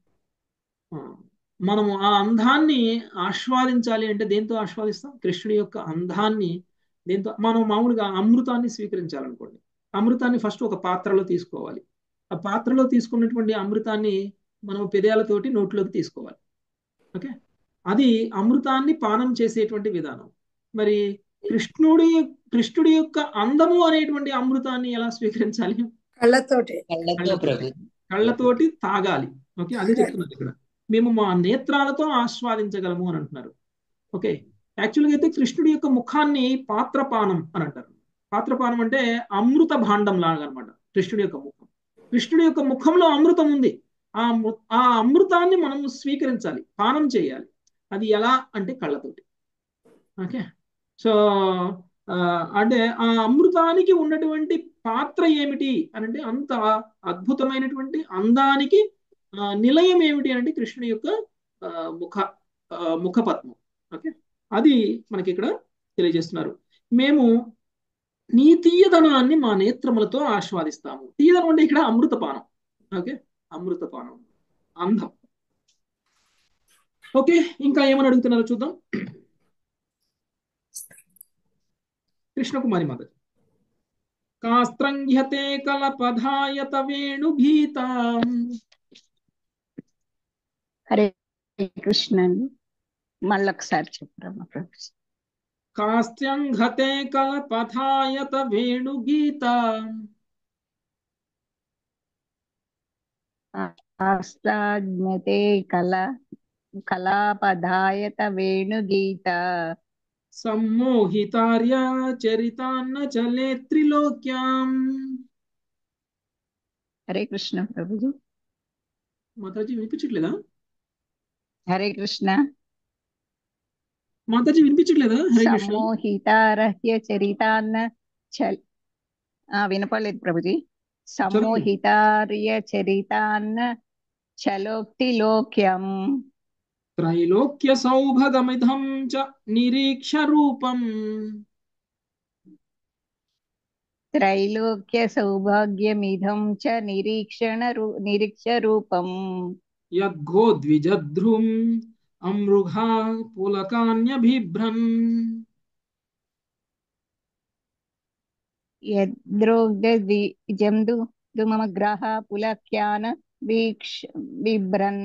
ఆ, మనము ఆ అందాన్ని ఆస్వాదించాలి అంటే దేంతో ఆస్వాదిస్తాం కృష్ణుడి యొక్క అందాన్ని దేంతో మనం మామూలుగా అమృతాన్ని స్వీకరించాలనుకోండి అమృతాన్ని ఫస్ట్ ఒక పాత్రలో తీసుకోవాలి ఆ పాత్రలో తీసుకున్నటువంటి అమృతాన్ని మనం పెదాలతోటి నోట్లోకి తీసుకోవాలి ఓకే అది అమృతాన్ని పానం చేసేటువంటి విధానం మరి కృష్ణుడి కృష్ణుడి యొక్క అందము అనేటువంటి అమృతాన్ని ఎలా స్వీకరించాలి కళ్ళతోటి కళ్ళతో ప్రభు కళ్ళతోటి తాగాలి ఓకే అదే చెప్తున్నారు ఇక్కడ మేము మా నేత్రాలతో ఆస్వాదించగలము అని అంటున్నారు ఓకే యాక్చువల్గా అయితే కృష్ణుడి యొక్క ముఖాన్ని పాత్రపానం అని అంటారు పాత్రపానం అంటే అమృత భాండం లాగా అనమాట కృష్ణుడి యొక్క ముఖం కృష్ణుడి యొక్క ముఖంలో అమృతం ఉంది ఆ అమృ- ఆ అమృతాన్ని మనం స్వీకరించాలి పానం చేయాలి అది ఎలా అంటే కళ్ళతోటి ఓకే సో ఆ, అంటే ఆ అమృతానికి ఉన్నటువంటి పాత్ర ఏమిటి అని అంటే అంత అద్భుతమైనటువంటి అందానికి ఆ, నిలయం ఏమిటి అంటే కృష్ణుడి యొక్క ఆ, ముఖ ఆ, ముఖపద్మం ఓకే అది మనకి ఇక్కడ తెలియజేస్తున్నారు మేము నీ తీయదనాన్ని మా నేత్రములతో ఆస్వాదిస్తాము తీయదనం అంటే ఇక్కడ అమృతపానం ఓకే అమృతపానం అందం ఓకే ఇంకా ఏమని అడుగుతున్నారో చూద్దాం కృష్ణకుమారి మాత కాస్త్రంఘ్యతే కలపధాయత వేణుభీత హరే కృష్ణ అండి మళ్ళీ ఒకసారి చెప్పరమ్మా ప్రభు కాస్త్యంఘతే కలపధాయత వేణుగీత ఆస్తాజ్ఞతే కళ కళాపధాయత వేణుగీత సమ్మోహితార్య చరితాన్న చలే త్రిలోక్యాం హరే కృష్ణ ప్రభుజీ మాతాజీ వినిపించట్లేదా హరే కృష్ణ మాతాజీ వినిపించట్లేదా హరే కృష్ణ సమ్మోహితారహ్య చరితాన్న చల్ ఆ వినపడలేదు ప్రభుజీ సమ్మోహితార్య చరితాన్న చలోక్తి లోక్యం త్రైలోక్య సౌభగమిధం చ నిరీక్ష రూపం త్రైలోక్య సౌభాగ్యమిదం చ నిరీక్షణ రూ నిరీక్ష రూపం యద్గోద్విజధ్రుం అమృఘా పులకాన్యభిభ్రన్ యద్రోగ్ధజందు మమ గ్రహ పులక్యాన వీక్ష బిభ్రన్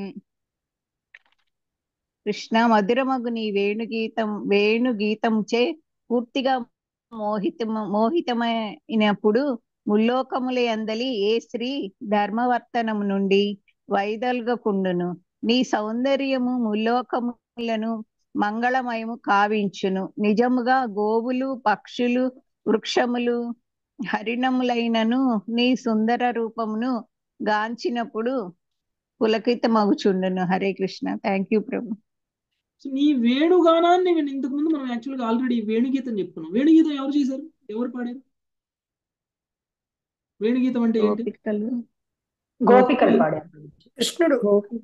కృష్ణ మధురమగు నీ వేణుగీతం వేణుగీతం చే పూర్తిగా మోహితమ మోహితమైనప్పుడు ముల్లోకముల అందలి ఏ స్త్రీ ధర్మవర్తనము నుండి వైదొలగకుండును నీ సౌందర్యము ముల్లోకములను మంగళమయము కావించును నిజముగా గోవులు పక్షులు వృక్షములు హరిణములైనను నీ సుందర రూపమును గాంచినప్పుడు పులకితమగుచుండును హరే కృష్ణ థ్యాంక్ యూ ప్రభు సో నీ వేణుగానాన్ని విని ఇంతకు ముందు మనం యాక్చువల్గా ఆల్రెడీ వేణుగీతం చెప్పుకున్నాం వేణుగీతం ఎవరు చేశారు ఎవరు పాడారు వేణుగీతం అంటే ఏంటి గోపికలు గోపికలు పాడారు కృష్ణుడు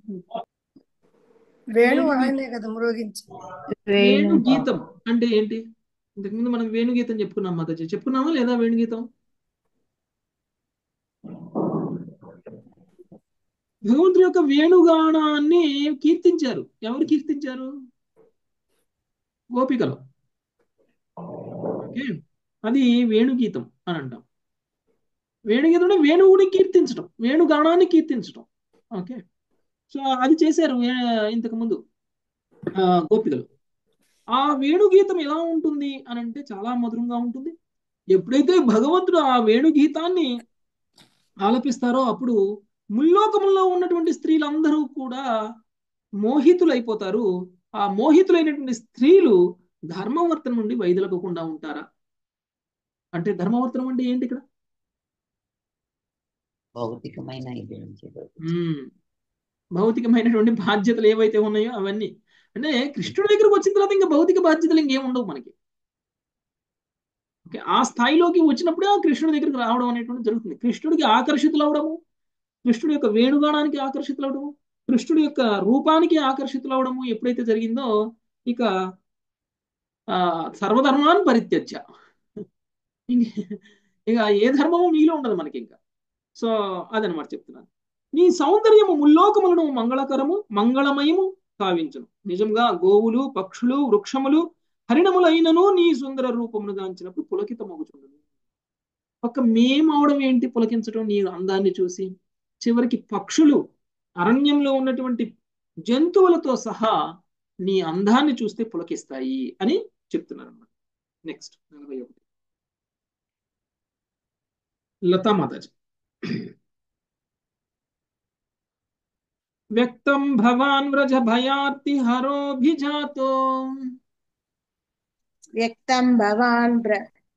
వేణు ఆయనే కదా మ్రోగించి వేణు వేణుగీతం అంటే ఏంటి ఇంతకు ముందు మనం వేణుగీతం చెప్పుకున్నాం మాతాజీ చెప్పుకున్నామా లేదా వేణుగీతం భగవంతుడి యొక్క వేణుగానాన్ని కీర్తించారు ఎవరు కీర్తించారు గోపికలు ఓకే అది వేణుగీతం అని అంటాం వేణుగీతం అంటే వేణువుని కీర్తించడం వేణుగానాన్ని కీర్తించడం ఓకే సో అది చేశారు వే- ఇంతకు ముందు ఆ, గోపికలు ఆ వేణుగీతం ఎలా ఉంటుంది అని అంటే చాలా మధురంగా ఉంటుంది ఎప్పుడైతే భగవంతుడు ఆ వేణుగీతాన్ని ఆలపిస్తారో అప్పుడు ముల్లోకముల్లో ఉన్నటువంటి స్త్రీలందరూ కూడా మోహితులైపోతారు ఆ మోహితులైనటువంటి స్త్రీలు ధర్మవర్తనం నుండి వైదొలగకుండా ఉంటారా అంటే ధర్మవర్తనం అంటే ఏంటి ఇక్కడ భౌతికమైన ఇది నుంచి ఉమ్, భౌతికమైనటువంటి బాధ్యతలు ఏవైతే ఉన్నాయో అవన్నీ అంటే కృష్ణుడి దగ్గరకు వచ్చిన తర్వాత ఇంకా భౌతిక బాధ్యతలు ఇంకేం ఉండవు మనకి ఓకే ఆ స్థాయిలోకి వచ్చినప్పుడే ఆ కృష్ణుడి దగ్గరికి రావడం అనేటువంటి జరుగుతుంది కృష్ణుడికి ఆకర్షితులు అవడము కృష్ణుడి యొక్క వేణుగానానికి ఆకర్షితులు అవడము కృష్ణుడి యొక్క రూపానికి ఆకర్షితులు అవడము ఎప్పుడైతే జరిగిందో ఇక ఆ సర్వధర్మాన్ని పరిత్యజ్య ఇంక- ఇక ఏ ధర్మము మీలో ఉండదు మనకి ఇంకా సో అదనమాట చెప్తున్నాను నీ సౌందర్యము ముల్లోకములను మంగళకరము మంగళమయము కావించును నిజంగా గోవులు పక్షులు వృక్షములు హరిణములైనను నీ సుందర రూపమును గాంచినప్పుడు పులకితమగుచుండును ఒక మేము అవడం ఏంటి పులకించడం నీ అందాన్ని చూసి చివరికి పక్షులు అరణ్యంలో ఉన్నటువంటి జంతువులతో సహా నీ అందాన్ని చూస్తే పులకిస్తాయి అని చెప్తున్నారు అనమాట నెక్స్ట్ నలభై ఒకటి లతా మాతాజీ వ్యక్తం భవాన్ వ్రజ భయార్తి హరోభిజాతో వ్యక్తం భవాన్ వ్ర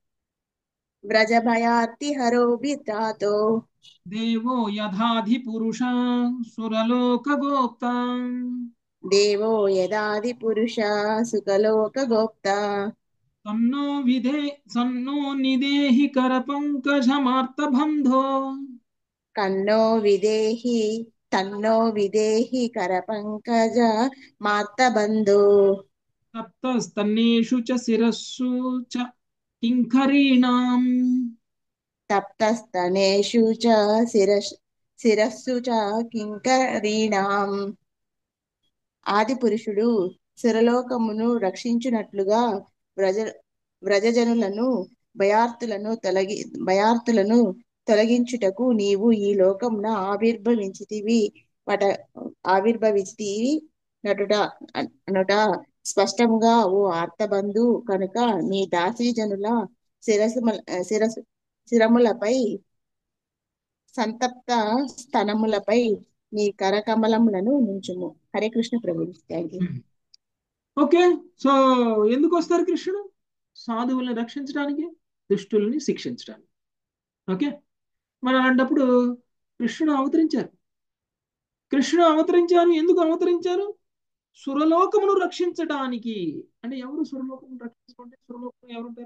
వ్రజభయార్తిహరోభితాతో దేవో యథాధి పురుష సురలోక గోప్త దేవో యదాది పురుష సుఖలోక గోప్త సన్నో విధే సన్నో నిదేహి కర పంకజమార్త బంధో కన్నో విదేహి తన్నో విదేహి కరపంకజ మార్తబంధు సప్తస్తన్నేషు చ శిరస్సు చ కింకరీణాం తప్తస్తనేషు చ శిరస్ శిరస్సు చ కింకరీణాం ఆది పురుషుడు సురలోకమును రక్షించునట్లుగా వ్రజ వ్రజజనులను భయార్తులను తొలగి భయార్తులను తొలగించుటకు నీవు ఈ లోకమున ఆవిర్భవించితివి వట ఆవిర్భవించితివి నటుట అనుట స్పష్టముగా ఓ ఆర్తబంధు కనుక నీ దాసీజనుల శిరసు శిరసు శిరములపై సంతప్త స్తనములపై నీ కరకమలములను నుంచుము హరే కృష్ణ ప్రభు థ్యాంక్ యూ ఓకే సో ఎందుకు వస్తారు కృష్ణుడు సాధువుల్ని రక్షించడానికి దుష్టుల్ని శిక్షించడానికి ఓకే మరి అలాంటప్పుడు కృష్ణుడు అవతరించారు కృష్ణుడు అవతరించారు ఎందుకు అవతరించారు సురలోకమును రక్షించడానికి అంటే ఎవరు సురలోకమును రక్షించుకుంటే సురలోకం ఎవరుంటారు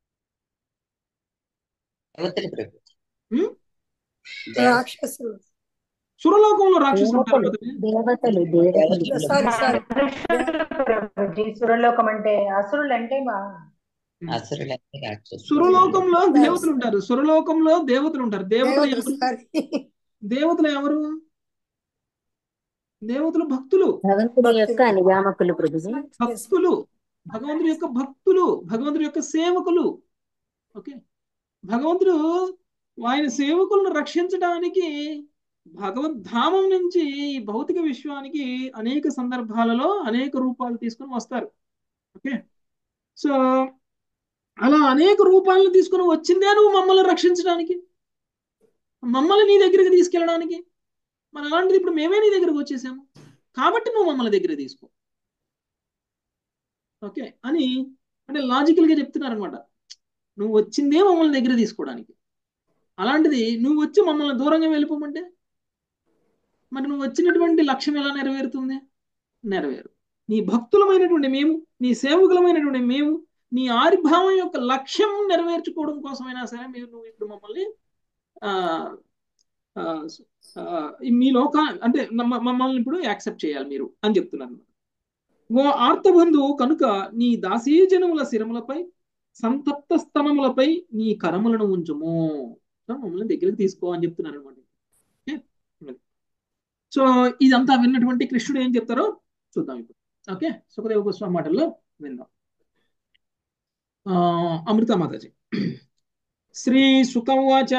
అవతలి ప్రభు ఉం? రాక్షసులు సురలోకంలో రాక్షసులు ఉంటారు దేవతలు కదా దేవతలు దేవతలు సారీ సారీ ప్రభుజీ సురలోకం అంటే అసురులు అంటే మా అసురులైన రాక్షసులు సురలోకంలో దేవతలు ఉంటారు సురలోకంలో దేవతలు ఉంటారు దేవతలు దేవతలు ఎవరు సారీ దేవతలు ఎవరు దేవతలు భక్తులు భగవంతుడి యొక్క నియామకులు ప్రభుజీ భక్తులు భగవంతుడి యొక్క భక్తులు భగవంతుడి యొక్క సేవకులు ఓకే భగవంతుడు ఆయన సేవకులను రక్షించడానికి భగవద్ధామం నుంచి ఈ భౌతిక విశ్వానికి అనేక సందర్భాలలో అనేక రూపాలు తీసుకొని వస్తారు ఓకే సో అలా అనేక రూపాలను తీసుకొని వచ్చిందే నువ్వు మమ్మల్ని రక్షించడానికి మమ్మల్ని నీ దగ్గరికి తీసుకెళ్ళడానికి మరి అలాంటిది ఇప్పుడు మేమే నీ దగ్గరకు వచ్చేసాము కాబట్టి నువ్వు మమ్మల్ని దగ్గర తీసుకో ఓకే అని అంటే లాజికల్ గా చెప్తున్నారు అనమాట నువ్వు వచ్చిందే మమ్మల్ని దగ్గర తీసుకోవడానికి అలాంటిది నువ్వు వచ్చి మమ్మల్ని దూరంగా వెళ్ళిపోమంటే మరి నువ్వు వచ్చినటువంటి లక్ష్యం ఎలా నెరవేరుతుంది నెరవేరు నీ భక్తులమైనటువంటి మేము నీ సేవకులమైనటువంటి మేము నీ ఆవిర్భావం యొక్క లక్ష్యం నెరవేర్చుకోవడం కోసమైనా సరే మీరు నువ్వు ఇప్పుడు మమ్మల్ని ఆ ఆ, ఆ, మీ లోక అంటే మమ్మ- మమ్మల్ని ఇప్పుడు యాక్సెప్ట్ చేయాలి మీరు అని చెప్తున్నారు ఓ ఆర్తబంధు కనుక నీ దాసీజనముల శిరములపై సంతప్త స్తనములపై నీ కరములను ఉంచుము సో మమ్మల్ని దగ్గరికి తీసుకో అని చెప్తున్నారు అనమాట సో ఇదంతా విన్నటువంటి కృష్ణుడు ఏం చెప్తారో చూద్దాం ఇప్పుడు ఓకే సుఖదేవ గోస్వామి మాటల్లో విందాం ఆ, అమృత మాతాజీ శ్రీ సుఖవాచ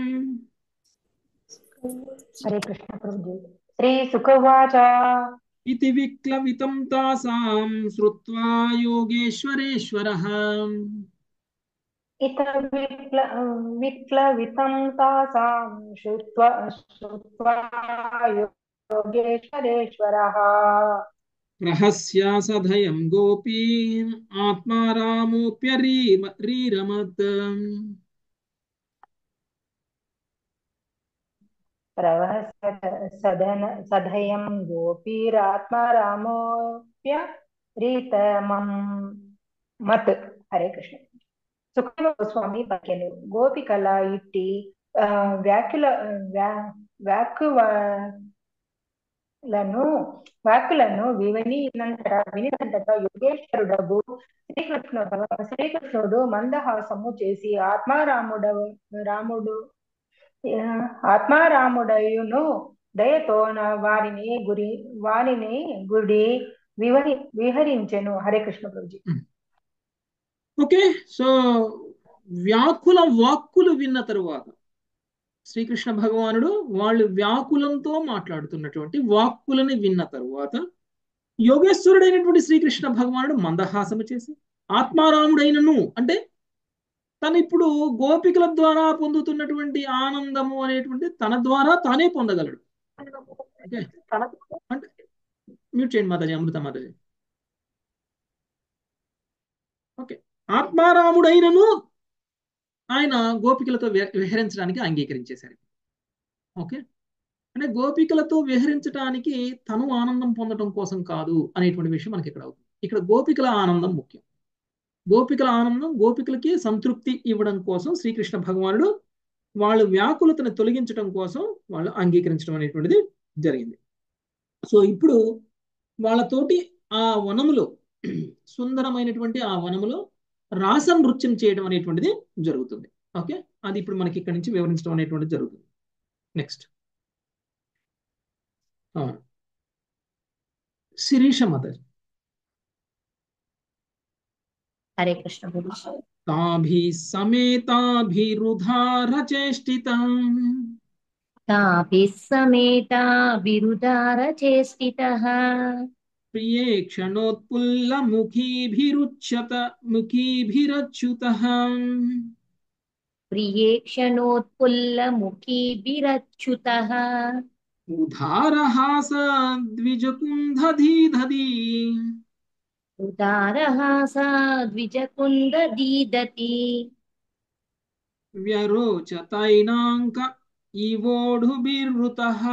హరే కృష్ణ ప్రభుజీ శ్రీ సుఖవాచ इति विक्लवितं तासां श्रुत्वा योगेश्वरेश्वरः इत विप्ल विप्लवितं तासां श्रुत्वा श्रुत्वा योगेश्वरेश्वरः रहस्या सधयं गोपीम् आत्मा रामोऽप्यरीरमत् प्रवहस्य सदन सधयं गोपीरात्मा रामोऽप्य रीतमं మత్ హరే కృష్ణ సుఖదేవ గోస్వామి పలికెను గోపికల ఇట్టి ఆ, వ్యాఖ్యల వ్యా- వ్యాఖ్యలను వ్యాఖ్యలను వినినంతట వినినంతట యోగేశ్వరుడగు శ్రీకృష్ణుడు శ్రీకృష్ణుడు మందహాసము చేసి ఆత్మారాముడ రాముడు ఆ, ఆత్మారాముడయును దయతో నా వారిని గురి వారిని గుడి వివరి విహరించెను హరే కృష్ణ ప్రభుజీ ఓకే సో వ్యాకుల వాక్కులు విన్న తరువాత శ్రీకృష్ణ భగవానుడు వాళ్ళు వ్యాకులంతో మాట్లాడుతున్నటువంటి వాక్కులని విన్న తరువాత యోగేశ్వరుడైనటువంటి శ్రీకృష్ణ భగవానుడు మందహాసము చేసి ఆత్మారాముడైనను అంటే తను ఇప్పుడు గోపికల ద్వారా పొందుతున్నటువంటి ఆనందము అనేటువంటి తన ద్వారా తానే పొందగలడు ఓకే అంటే మ్యూట్ చేయండి మాతాజీ అమృత మాతాజీ ఓకే ఆత్మారాముడైనను ఆయన గోపికలతో విహ- విహరించడానికి అంగీకరించేశారు ఓకే అంటే గోపికలతో విహరించడానికి తను ఆనందం పొందడం కోసం కాదు అనేటువంటి విషయం మనకి ఇక్కడ అవుతుంది ఇక్కడ గోపికల ఆనందం ముఖ్యం గోపికల ఆనందం గోపికలకి సంతృప్తి ఇవ్వడం కోసం శ్రీకృష్ణ భగవానుడు వాళ్ళు వ్యాకులతను తొలగించడం కోసం వాళ్ళు అంగీకరించడం అనేటువంటిది జరిగింది సో ఇప్పుడు వాళ్ళతోటి ఆ వనములో సుందరమైనటువంటి ఆ వనములో రాస నృత్యం చేయడం అనేటువంటిది జరుగుతుంది ఓకే అది ఇప్పుడు మనకి ఇక్కడ నుంచి వివరించడం అనేటువంటిది జరుగుతుంది నెక్స్ట్ శిరీష మదర్ హరే కృష్ణ ప్రభుజీ తాభి సమేతాభిరుధారచేష్టితం తాభిः సమేతా విరుదారచేష్టితः ప్రియే క్షణోత్పుల్లముఖీభిరుచ్యత ముఖీభిరచ్యుతః ప్రియే క్షణోత్పుల్లముఖీభిరచ్యుతः ఉదారహాస ద్విజకుంధధీధీ ఉదారహాసా ద్విజకుందదీదతి వ్యరోచతైనాంక ఇవోఢుభిర్వృతః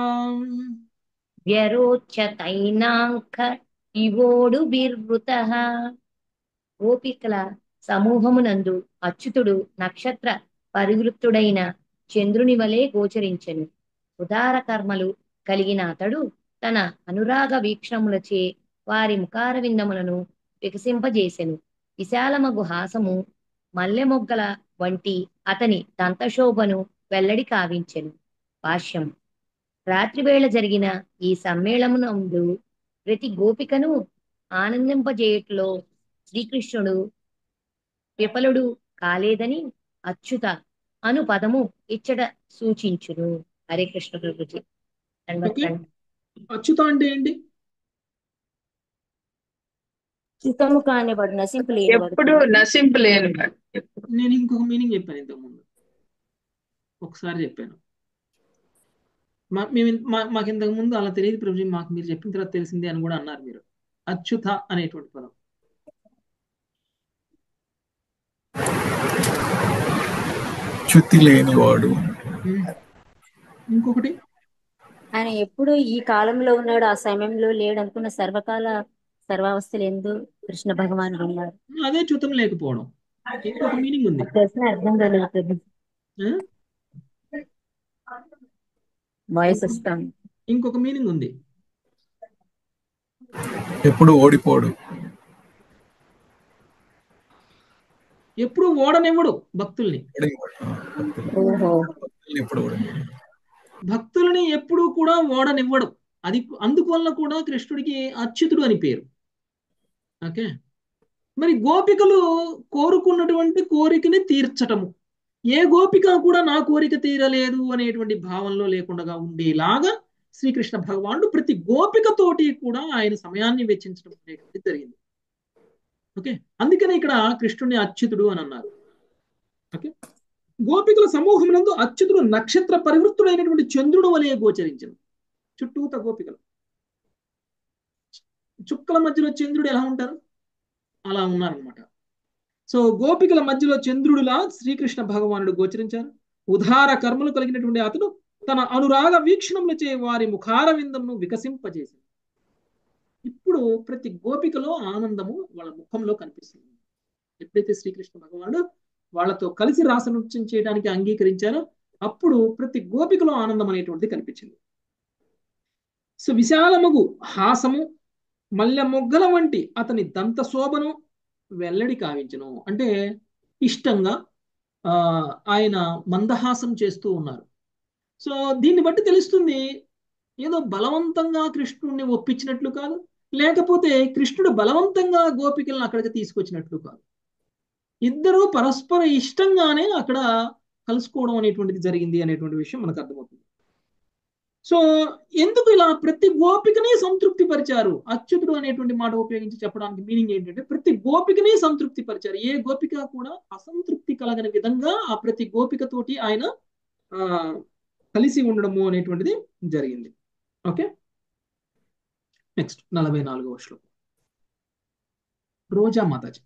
వ్యరోచతైనాంక ఇవోడు బిర్వృతః గోపికల సమూహమునందు అచ్యుతుడు నక్షత్ర పరివృత్తుడైన చంద్రుని వలె గోచరించెను ఉదార కర్మలు కలిగిన అతడు తన అనురాగ వీక్షణములచే వారి ముఖార విందములను వికసింపజేసెను విశాలమగు హాసము మల్లె మొగ్గల వంటి అతని దంతశోభను వెల్లడి కావించెను భాష్యం రాత్రివేళ జరిగిన ఈ సమ్మేళనమునందు ప్రతి గోపికను ఆనందింపజేయట్లో శ్రీకృష్ణుడు విఫలుడు కాలేదని అచ్యుత అను పదము ఇచ్చట సూచించును హరే కృష్ణ ప్రభుజీ ఓకే అచ్యుత అంటే ఏంటి చిత్తము కానివాడు నశింపు ఎప్పుడు నశింపు లేని వాడు. నేను ఇంకొక మీనింగ్ చెప్పాను ఇంతకు ముందు ఒకసారి చెప్పాను మా మేము ఇన్- మా- మాకు ఇంతకు ముందు అలా తెలియదు ప్రభుజీ మాకు మీరు చెప్పిన తర్వాత తెలిసింది అని కూడా అన్నారు మీరు అచ్యుత అనేటువంటి పదం చ్యుతి లేనివాడు ఉమ్. ఇంకొకటి ఆయన ఎప్పుడు ఈ కాలంలో ఉన్నాడు ఆ సమయంలో లేడు అనుకున్న సర్వకాల సర్వావస్థలు ఎందు కృష్ణ భగవానుడు ఉన్నారు అదే చ్యుతం లేకపోవడం ఇంకొక మీనింగ్ ఉంది తెలిసిన అర్థం కలుగుతుంది ఆ? వాయిస్ వస్తాం ఇంకొక మీనింగ్ ఉంది ఎప్పుడు ఓడిపోడు ఎప్పుడు ఓడనివ్వడు భక్తుల్ని ఓహో ఎప్పుడు ఓడిపోడు భక్తుల్ని ఎప్పుడూ కూడా ఓడనివ్వడు అది అందువల్ల కూడా కృష్ణుడికి అచ్యుతుడు అని పేరు ఓకే మరి గోపికలు కోరుకున్నటువంటి కోరికని తీర్చటము ఏ గోపిక కూడా నా కోరిక తీరలేదు అనేటువంటి భావంలో లేకుండా ఉండేలాగా శ్రీకృష్ణ భగవానుడు ప్రతి గోపికతోటి కూడా ఆయన సమయాన్ని వెచ్చించడం అనేటువంటిది జరిగింది ఓకే అందుకనే ఇక్కడ కృష్ణుడిని అచ్యుతుడు అని అన్నారు ఓకే గోపికల సమూహమునందు అచ్యుతుడు నక్షత్ర పరివృత్తుడైనటువంటి చంద్రుడు వలె గోచరించను చుట్టూత గోపికలు చుక్కల మధ్యలో చంద్రుడు ఎలా ఉంటారు అలా ఉన్నారనమాట సో గోపికల మధ్యలో చంద్రుడిలా శ్రీకృష్ణ భగవానుడు గోచరించారు ఉదార కర్మలు కలిగినటువంటి అతడు తన అనురాగ వీక్షణములచే వారి ముఖార విందమును వికసింపజేసింది ఇప్పుడు ప్రతి గోపికలో ఆనందము వాళ్ళ ముఖంలో కనిపిస్తుంది ఎప్పుడైతే శ్రీకృష్ణ భగవానుడు వాళ్ళతో కలిసి రాసనృత్యం చేయడానికి అంగీకరించారో అప్పుడు ప్రతి గోపికలో ఆనందం అనేటువంటిది కనిపించింది సో విశాలముగు హాసము మల్లె మొగ్గల వంటి అతని దంత శోభను వెల్లడి కావించను అంటే ఇష్టంగా ఆ ఆయన మందహాసం చేస్తూ ఉన్నారు సో దీన్ని బట్టి తెలుస్తుంది ఏదో బలవంతంగా కృష్ణుడిని ఒప్పించినట్లు కాదు లేకపోతే కృష్ణుడు బలవంతంగా గోపికలను అక్కడికి తీసుకొచ్చినట్లు కాదు ఇద్దరూ పరస్పర ఇష్టంగానే అక్కడ కలుసుకోవడం అనేటువంటిది జరిగింది అనేటువంటి విషయం మనకు అర్థమవుతుంది సో ఎందుకు ఇలా ప్రతి గోపికని సంతృప్తి పరిచారు అచ్యుతుడు అనేటువంటి మాట ఉపయోగించి చెప్పడానికి మీనింగ్ ఏంటంటే ప్రతి గోపికని సంతృప్తి పరిచారు ఏ గోపిక కూడా అసంతృప్తి కలగని విధంగా ఆ ప్రతి గోపికతోటి ఆయన ఆ కలిసి ఉండడము అనేటువంటిది జరిగింది ఓకే నెక్స్ట్ నలభై నాలుగవ శ్లోకం రోజా మాతాజీ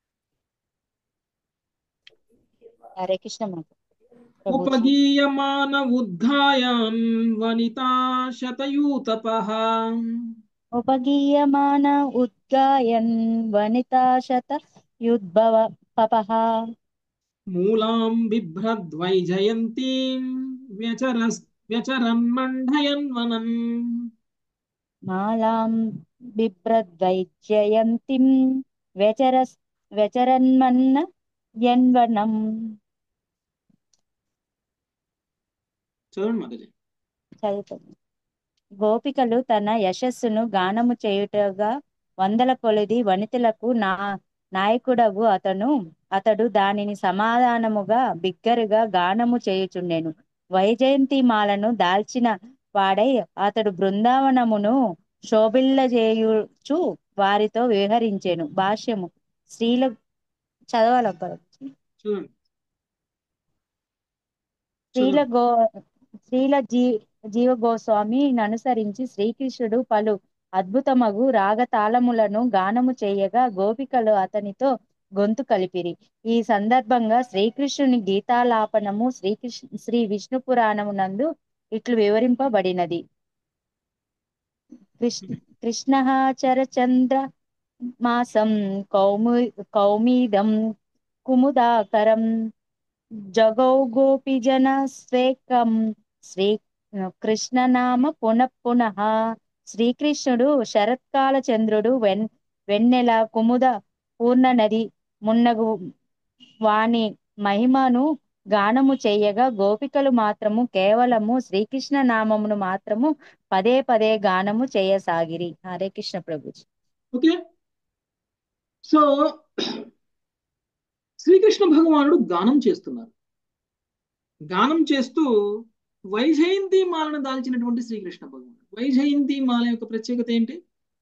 హరే కృష్ణ మాత ఉపగీయమాన ఉద్ఘాయాన్ వనితా శతయూతపః ఉపగీయమాన ఉద్గాయన్ వనితా శత యుద్భవ పపః మూలాం బిభ్రద్వైజయంతీం వ్యచరస్ వ్యచరన్మండయన్ వనం మాలాం బిభ్రద్వైజయంతిం వ్యచరస్ వ్యచరన్మన్న యన్వనం చదవండి మాతాజీ చదువుతుంది గోపికలు తన యశస్సును గానము చేయుటగా వందల కొలది వనితలకు నా నాయకుడగు అతను అతడు దానిని సమాధానముగా బిగ్గరగా గానము చేయుచుండెను వైజయంతి మాలను దాల్చిన వాడై అతడు బృందావనమును శోభిల్లజేయుచు వారితో విహరించెను భాష్యము స్త్రీల చదవాలబ్బా చూడండి స్త్రీల గో స్త్రీల జీ జీవ గోస్వామి అనుసరించి శ్రీకృష్ణుడు పలు అద్భుతమగు రాగతాళములను గానము చేయగా గోపికలు అతనితో గొంతు కలిపిరి ఈ సందర్భంగా శ్రీకృష్ణుని గీతాలాపనము శ్రీకృష్ణ శ్రీ విష్ణు పురాణమునందు ఇట్లు వివరింపబడినది కృష్ణ కృష్ణ చరచంద్ర మాసం కౌము కౌమీదం కుముదాకరం జగౌ గోపిజన స్వేకం శ్రీ కృష్ణనామ పునః పునః శ్రీకృష్ణుడు శరత్కాల చంద్రుడు వెన్ వెన్నెల కుముద పూర్ణ నది మున్నగు వాణి మహిమను గానము చేయగా గోపికలు మాత్రము కేవలము శ్రీకృష్ణ నామమును మాత్రము పదే పదే గానము చేయసాగిరి హరే కృష్ణ ప్రభుజీ ఓకే సో శ్రీకృష్ణ భగవానుడు గానం చేస్తున్నారు గానం చేస్తూ వైజయంతి మాలను దాల్చినటువంటి శ్రీకృష్ణ భగవానుడు వైజయంతి మాల యొక్క ప్రత్యేకత ఏంటి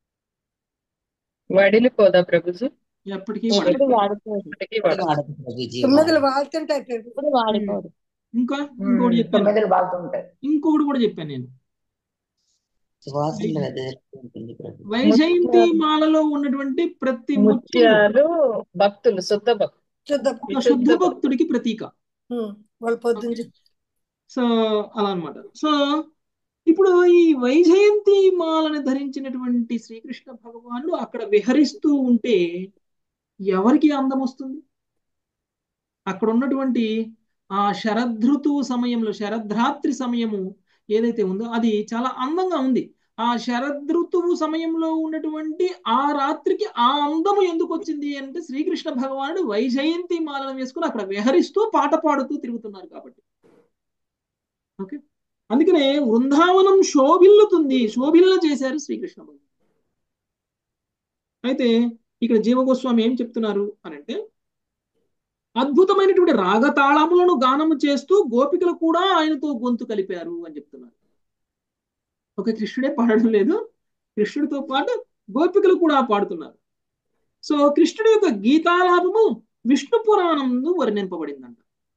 వడిలిపోదా ప్రభుజీ ఎప్పటికీ ఎప్పుడు వాడదు. వాడుకోదు ఇప్పటికీ వాడదు. తొమ్మిదిలు వాళ్తుంటాయి ప్రభు ఎప్పుడు వాడుకోదు ఇంకా ఇంకోటి చెప్పాను తొమ్మిదిలు బాగుంటాయి ఇంకొకటి కూడా చెప్పాను నేను సువాసనలు వెదజల్లుతుంది ప్రభు వైజయంతి మాలలో ఉన్నటువంటి ప్రతి ముత్యము ముత్యాలు భక్తులు శుద్ధ భక్తులు శుద్ధ ఒక శుద్ధ భక్తుడికి ప్రతీక ఉమ్, వాళ్ళు పొద్దున్న సో అలా అన్నమాట సో ఇప్పుడు ఈ వైజయంతి మాలను ధరించినటువంటి శ్రీకృష్ణ భగవానుడు అక్కడ విహరిస్తూ ఉంటే ఎవరికి అందం వస్తుంది అక్కడ ఉన్నటువంటి ఆ శరదృతువు సమయంలో శరద్రాత్రి సమయము ఏదైతే ఉందో అది చాలా అందంగా ఉంది ఆ శరదృతువు సమయంలో ఉన్నటువంటి ఆ రాత్రికి ఆ అందము ఎందుకు వచ్చింది అంటే శ్రీకృష్ణ భగవానుడు వైజయంతి మాలను వేసుకుని అక్కడ విహరిస్తూ పాట పాడుతూ తిరుగుతున్నారు కాబట్టి ఓకే అందుకనే వృందావనం శోభిల్లుతుంది శోభిల్ల చేశారు శ్రీకృష్ణ భగవానుడు. అయితే ఇక్కడ జీవగోస్వామి ఏం చెప్తున్నారు అని అంటే అద్భుతమైనటువంటి రాగతాళములను గానము చేస్తూ గోపికలు కూడా ఆయనతో గొంతు కలిపారు అని చెప్తున్నారు ఒక కృష్ణుడే పాడడం లేదు కృష్ణుడితో పాటు గోపికలు కూడా పాడుతున్నారు సో కృష్ణుడి యొక్క గీతాలాపము విష్ణు పురాణంలో వర్ణింపబడిందంట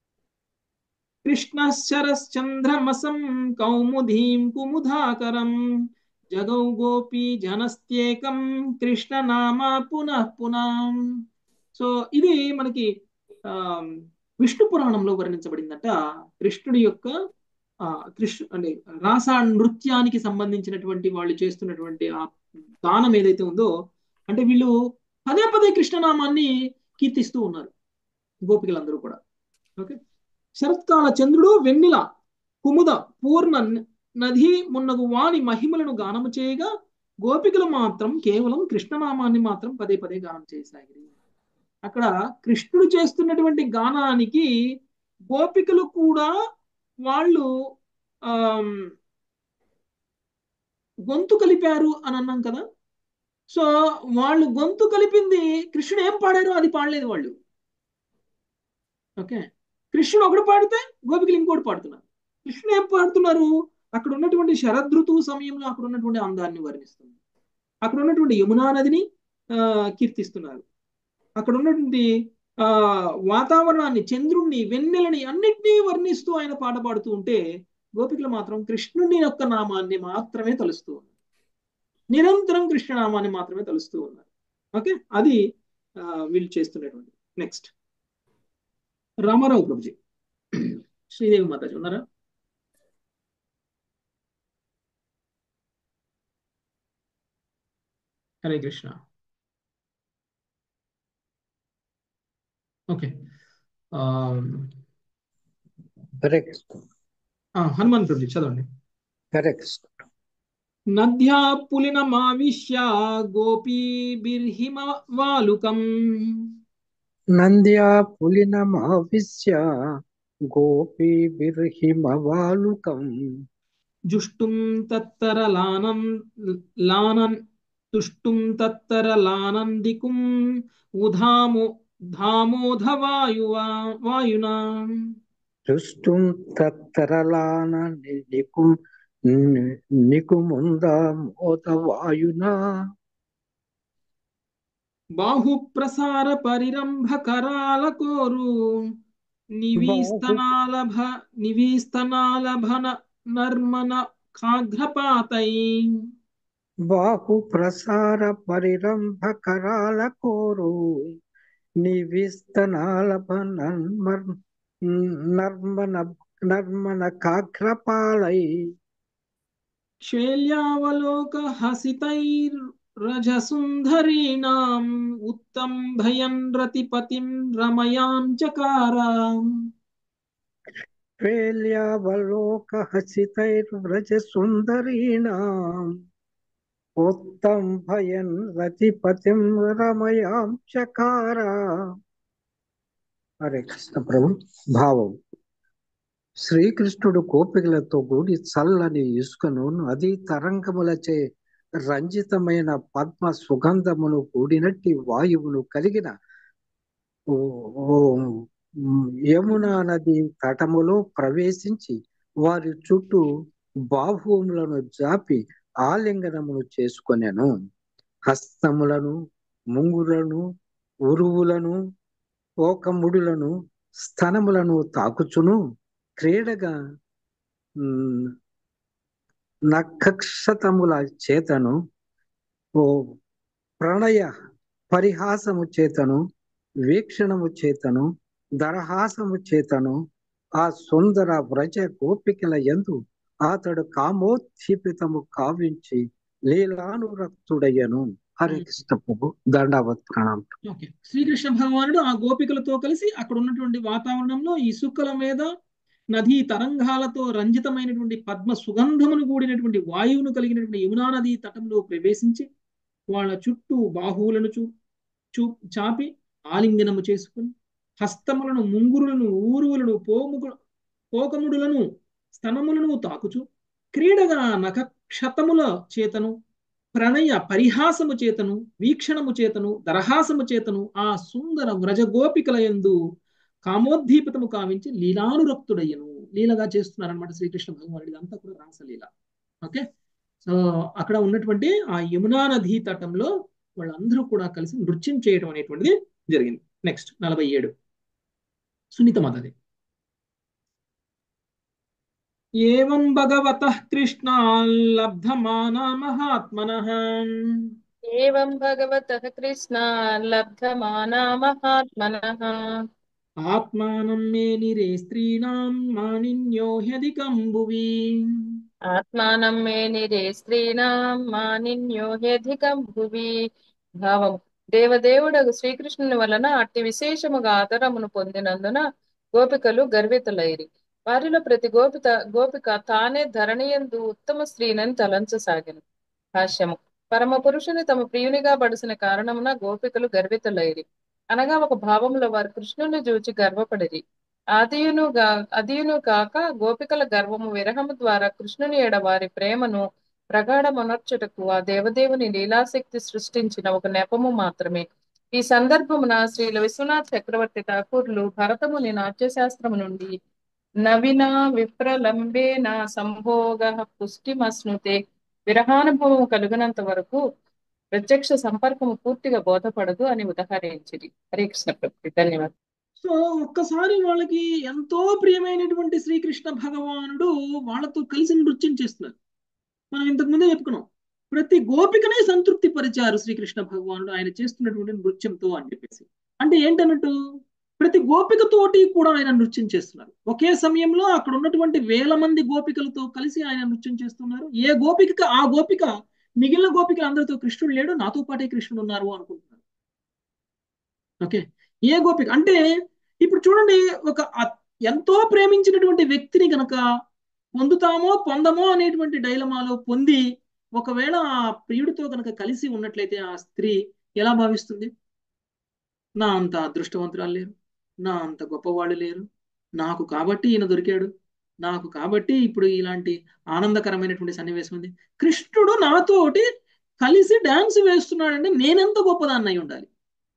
కృష్ణశ్చరశ్చంద్రమసం కౌముదీం కుముధాకరం జగౌ గోపీ జనస్త్యేకం కృష్ణనామ పునః పునః సో ఇది మనకి ఆ విష్ణు పురాణంలో వర్ణించబడిందట కృష్ణుడి యొక్క ఆ కృష్ణ అంటే రాస నృత్యానికి సంబంధించినటువంటి వాళ్ళు చేస్తున్నటువంటి ఆ గానం ఏదైతే ఉందో అంటే వీళ్ళు పదే పదే కృష్ణనామాన్ని కీర్తిస్తూ ఉన్నారు గోపికలందరూ కూడా ఓకే శరత్కాల చంద్రుడు వెన్నెల కుముద పూర్ణ నది మున్నగు వాణి మహిమలను గానము చేయగా గోపికలు మాత్రం కేవలం కృష్ణనామాన్ని మాత్రం పదే పదే గానం చేసాగిరి అక్కడ కృష్ణుడు చేస్తున్నటువంటి గానానికి గోపికలు కూడా వాళ్ళు ఆ గొంతు కలిపారు అని అన్నాం కదా సో వాళ్ళు గొంతు కలిపింది కృష్ణుడు ఏం పాడారో అది పాడలేదు వాళ్ళు ఓకే కృష్ణుడు ఒకటి పాడితే గోపికలు ఇంకోటి పాడుతున్నారు కృష్ణుడు ఏం పాడుతున్నారు అక్కడ ఉన్నటువంటి శరదృతువు సమయంలో అక్కడ ఉన్నటువంటి అందాన్ని వర్ణిస్తుంది అక్కడ ఉన్నటువంటి యమునా నదిని ఆ కీర్తిస్తున్నారు అక్కడ ఉన్నటువంటి ఆ వాతావరణాన్ని చంద్రుణ్ణి వెన్నెలని అన్నిటినీ వర్ణిస్తూ ఆయన పాట పాడుతూ ఉంటే గోపికలు మాత్రం కృష్ణుని యొక్క నామాన్ని మాత్రమే తలుస్తూ ఉన్నారు నిరంతరం కృష్ణనామాన్ని మాత్రమే తలుస్తూ ఉన్నారు ఓకే అది వీళ్ళు చేస్తున్నటువంటి నెక్స్ట్ రామారావు ప్రభుజీ శ్రీదేవి మాతాజీ ఉన్నారా హరే కృష్ణ ఓకే హరే హనుమాన్ ప్రభుజీ చదవండి హరే కృష్ణ నద్యా పులినమావిశ్య గోపీభిర్హిమ వాలుకం నంద్యా పులినమావిశ్య గోపీభిర్హిమవాలుకం జుష్టుం తత్తరలానం లానన్ తుష్టుం తత్తరలానందికుం ఉధామో ధామోధవాయువా వాయునా దుష్టుం తత్తరలాన నికు నికుముందా మోదవాయునా బాహు ప్రసార పరిరంభ కరాల కోరు నివీస్తనాలభ నివీస్తనాలభన నర్మన ఖాఘ్రపాతై బాహు ప్రసార పరిరంభ కరాల కోరు నివిస్తనాలభ నర్మన నర్మన నర్మన కాఘ్రపాలై శైల్యావలోక హసితైర్ రజసుందరీణాం ఉత్తం భయన్ రతిపతిం రమయాం చకారాం శ్వేల్యావలోక హసితైర్వ్రజ సుందరీణాం ఉత్తం భయన్ రతిపతిం రమయాం చకార హరే కృష్ణ ప్రభు భావం శ్రీకృష్ణుడు కోపికలతో కూడి చల్లని ఇసుకను నదీ తరంగములచే రంజితమైన పద్మ సుగంధమును కూడినట్టి వాయువును కలిగిన యమునా నది తటములో ప్రవేశించి వారి చుట్టూ బాహువులను జాపి ఆలింగనమును చేసుకొనెను హస్తములను ముంగులను ఉరువులను పోకముడులను స్తనములను తాకుచును క్రీడగా నక్షతముల చేతను ఓ ప్రణయ పరిహాసము చేతను వీక్షణము చేతను దరహాసము చేతను ఆ సుందర వ్రజ గోపికల ఎందు అతడు కామోద్దీపితము కావించి లీలానురక్తుడయ్యను హరే కృష్ణ ప్రభు దండావత్ ప్రణామం ఓకే శ్రీకృష్ణ భగవానుడు ఆ గోపికలతో కలిసి అక్కడ ఉన్నటువంటి వాతావరణంలో ఇసుకల మీద నదీ తరంగాలతో రంజితమైనటువంటి పద్మ సుగంధమును కూడినటువంటి వాయువును కలిగినటువంటి యమునా నదీ తటంలో ప్రవేశించి వాళ్ళ చుట్టూ బాహువులను చూ చూ చాపి ఆలింగనము చేసుకుని హస్తములను ముంగురులను ఊరువులను పోముకు పోకముడులను స్తనములను తాకుచు క్రీడగా నఖక్షతముల చేతను ప్రణయ పరిహాసము చేతను వీక్షణము చేతను దరహాసము చేతను ఆ సుందర వ్రజ గోపికల యందు కామోద్దీపితము కావించి లీలానురక్తుడయ్యను లీలగా చేస్తున్నారనమాట శ్రీకృష్ణ భగవానుడు ఇదంతా కూడా రాసలీల ఓకే సో అక్కడ ఉన్నటువంటి ఆ యమునా నదీ తటంలో వాళ్ళందరూ కూడా కలిసి నృత్యం చేయడం అనేటువంటిది జరిగింది నెక్స్ట్ నలభై ఏడు సునీత మాతది ఏవం భగవత కృష్ణ లబ్ధమానా మహాత్మనః ఏవం భగవతః కృష్ణ లబ్ధమానా మహాత్మనః ఆత్మానం మే నిరే స్త్రీణాం మానిన్యో హ్యధికం భువి ఆత్మానం మే నిరే స్త్రీణాం మానిన్యో హ్యధికం భువి భావం దేవదేవుడగు శ్రీకృష్ణుని వలన అట్టి విశేషముగా ఆదరమును పొందినందున గోపికలు గర్వితులైరి వారిలో ప్రతి గోపిత గోపిక తానే ధరణియందు ఉత్తమ స్త్రీనని తలంచసాగెను భాష్యము పరమ పురుషుని తమ ప్రియునిగా బడిసిన కారణమున గోపికలు గర్వితులైరి అనగా ఒక భావంలో వారు కృష్ణుని చూచి గర్వపడిరి ఆదియును గా అదియును కాక గోపికల గర్వము విరహము ద్వారా కృష్ణుని ఎడ వారి ప్రేమను ప్రగాఢమనర్చుటకు ఆ దేవదేవుని లీలాశక్తి సృష్టించిన ఒక నెపము మాత్రమే ఈ సందర్భమున శ్రీల విశ్వనాథ్ చక్రవర్తి ఠాకూర్లు భరతముని నాట్యశాస్త్రము నుండి నవీన విప్రలంబేన సంభోగ పుష్టిమస్నుతే విరహానుభవము కలుగునంత వరకు ప్రత్యక్ష సంపర్కము పూర్తిగా బోధపడదు అని ఉదహరించింది హరే కృష్ణ ప్రభు ధన్యవాదాలు సో ఒక్కసారి వాళ్ళకి ఎంతో ప్రియమైనటువంటి శ్రీకృష్ణ భగవానుడు వాళ్ళతో కలిసి నృత్యం చేస్తున్నారు మనం ఇంతకు ముందే చెప్పుకున్నాం ప్రతి గోపికనే సంతృప్తి పరిచారు శ్రీకృష్ణ భగవానుడు ఆయన చేస్తున్నటువంటి నృత్యంతో అని చెప్పేసి అంటే ఏంటన్నట్టు ప్రతి గోపికతోటి కూడా ఆయన నృత్యం చేస్తున్నారు ఒకే సమయంలో అక్కడ ఉన్నటువంటి వేల మంది గోపికలతో కలిసి ఆయన నృత్యం చేస్తున్నారు ఏ గోపిక ఆ గోపిక మిగిలిన గోపికలు అందరితో కృష్ణుడు లేడు నాతో పాటే కృష్ణుడు ఉన్నారు అనుకుంటున్నారు ఓకే ఏ గోపిక అంటే ఇప్పుడు చూడండి ఒక ఎంతో ప్రేమించినటువంటి వ్యక్తిని గనక పొందుతామో పొందమో అనేటువంటి డైలమాలో పొంది ఒకవేళ ఆ ప్రియుడితో కనుక కలిసి ఉన్నట్లయితే ఆ స్త్రీ ఎలా భావిస్తుంది నా అంత అదృష్టవంతురాలు లేరు నా అంత గొప్పవాళ్ళు లేరు నాకు కాబట్టి ఈయన దొరికాడు నాకు కాబట్టి ఇప్పుడు ఇలాంటి ఆనందకరమైనటువంటి సన్నివేశం ఉంది కృష్ణుడు నాతోటి కలిసి డాన్స్ వేస్తున్నాడంటే నేనెంత గొప్పదాన్ని అయి ఉండాలి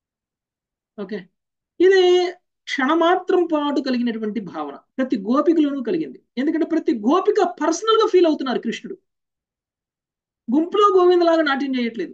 ఓకే ఇది క్షణమాత్రం పాటు కలిగినటువంటి భావన ప్రతి గోపికలోనూ కలిగింది ఎందుకంటే ప్రతి గోపిక పర్సనల్ గా ఫీల్ అవుతున్నారు కృష్ణుడు గుంపులో గోవిందలాగా నాట్యం చేయట్లేదు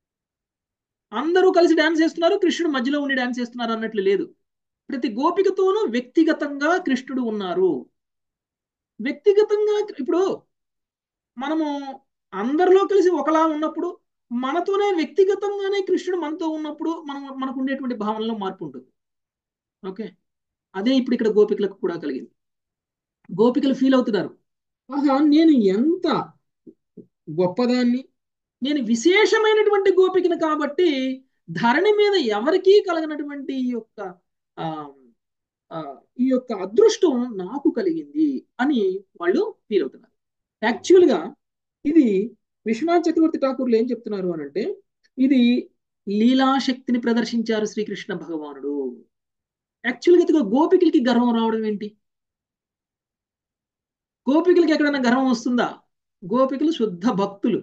అందరూ కలిసి డాన్స్ చేస్తున్నారు కృష్ణుడు మధ్యలో ఉండి డాన్స్ చేస్తున్నారు అన్నట్లు లేదు ప్రతి గోపికతోనూ వ్యక్తిగతంగా కృష్ణుడు ఉన్నారు వ్యక్తిగతంగా ఇప్పుడు మనము అందరిలో కలిసి ఒకలా ఉన్నప్పుడు మనతోనే వ్యక్తిగతంగానే కృష్ణుడు మనతో ఉన్నప్పుడు మనం మనకు ఉండేటువంటి భావనలో మార్పు ఉంటుంది ఓకే అదే ఇప్పుడు ఇక్కడ గోపికలకు కూడా కలిగింది గోపికలు ఫీల్ అవుతున్నారు ఆహా నేను ఎంత గొప్పదాన్ని నేను విశేషమైనటువంటి గోపికను కాబట్టి ధరణి మీద ఎవరికీ కలగనటువంటి ఈ యొక్క ఈ యొక్క అదృష్టం నాకు కలిగింది అని వాళ్ళు ఫీల్ అవుతున్నారు యాక్చువల్గా ఇది విశ్వనాథ్ చక్రవర్తి ఠాకూర్లు ఏం చెప్తున్నారు అని అంటే ఇది లీలాశక్తిని ప్రదర్శించారు శ్రీకృష్ణ భగవానుడు యాక్చువల్గా ఇదిగో గోపికలకి గర్వం రావడం ఏంటి గోపికలకి ఎక్కడైనా గర్వం వస్తుందా గోపికలు శుద్ధ భక్తులు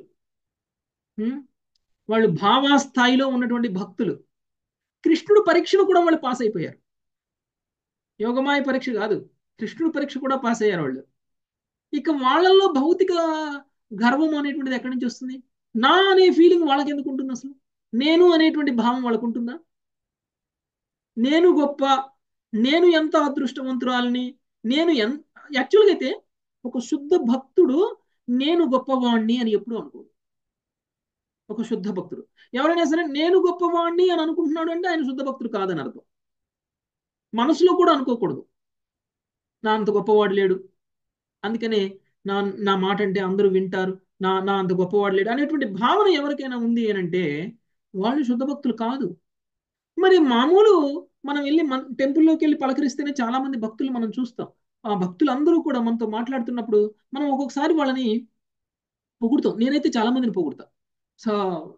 వాళ్ళు భావాస్థాయిలో ఉన్నటువంటి భక్తులు కృష్ణుడు పరీక్షను కూడా వాళ్ళు పాస్ అయిపోయారు యోగమాయ పరీక్ష కాదు కృష్ణుడు పరీక్ష కూడా పాస్ అయ్యారు వాళ్ళు ఇక వాళ్ళల్లో భౌతిక గర్వం అనేటువంటిది ఎక్కడి నుంచి వస్తుంది నా అనే ఫీలింగ్ వాళ్ళకి ఎందుకు ఉంటుంది అసలు నేను అనేటువంటి భావం వాళ్ళకు ఉంటుందా నేను గొప్ప నేను ఎంత అదృష్టవంతురాలని నేను ఎన్ యాక్చువల్గా అయితే ఒక శుద్ధ భక్తుడు నేను గొప్పవాణ్ణి అని ఎప్పుడు అనుకోడు ఒక శుద్ధ భక్తుడు ఎవరైనా సరే నేను గొప్పవాణ్ణి అని అనుకుంటున్నాడు అంటే ఆయన శుద్ధ భక్తుడు కాదని అర్థం మనసులో కూడా అనుకోకూడదు నా అంత గొప్పవాడు లేడు అందుకనే నా నా మాట అంటే అందరూ వింటారు నా నా అంత గొప్పవాడు లేడు అనేటువంటి భావన ఎవరికైనా ఉంది అని అంటే వాళ్ళు శుద్ధ భక్తులు కాదు మరి మామూలు మనం వెళ్ళి మన టెంపుల్లోకి వెళ్ళి పలకరిస్తేనే చాలా మంది భక్తులు మనం చూస్తాం ఆ భక్తులు అందరూ కూడా మనతో మాట్లాడుతున్నప్పుడు మనం ఒక్కొక్కసారి వాళ్ళని పొగుడుతాం నేనైతే చాలా మందిని పొగుడతా సో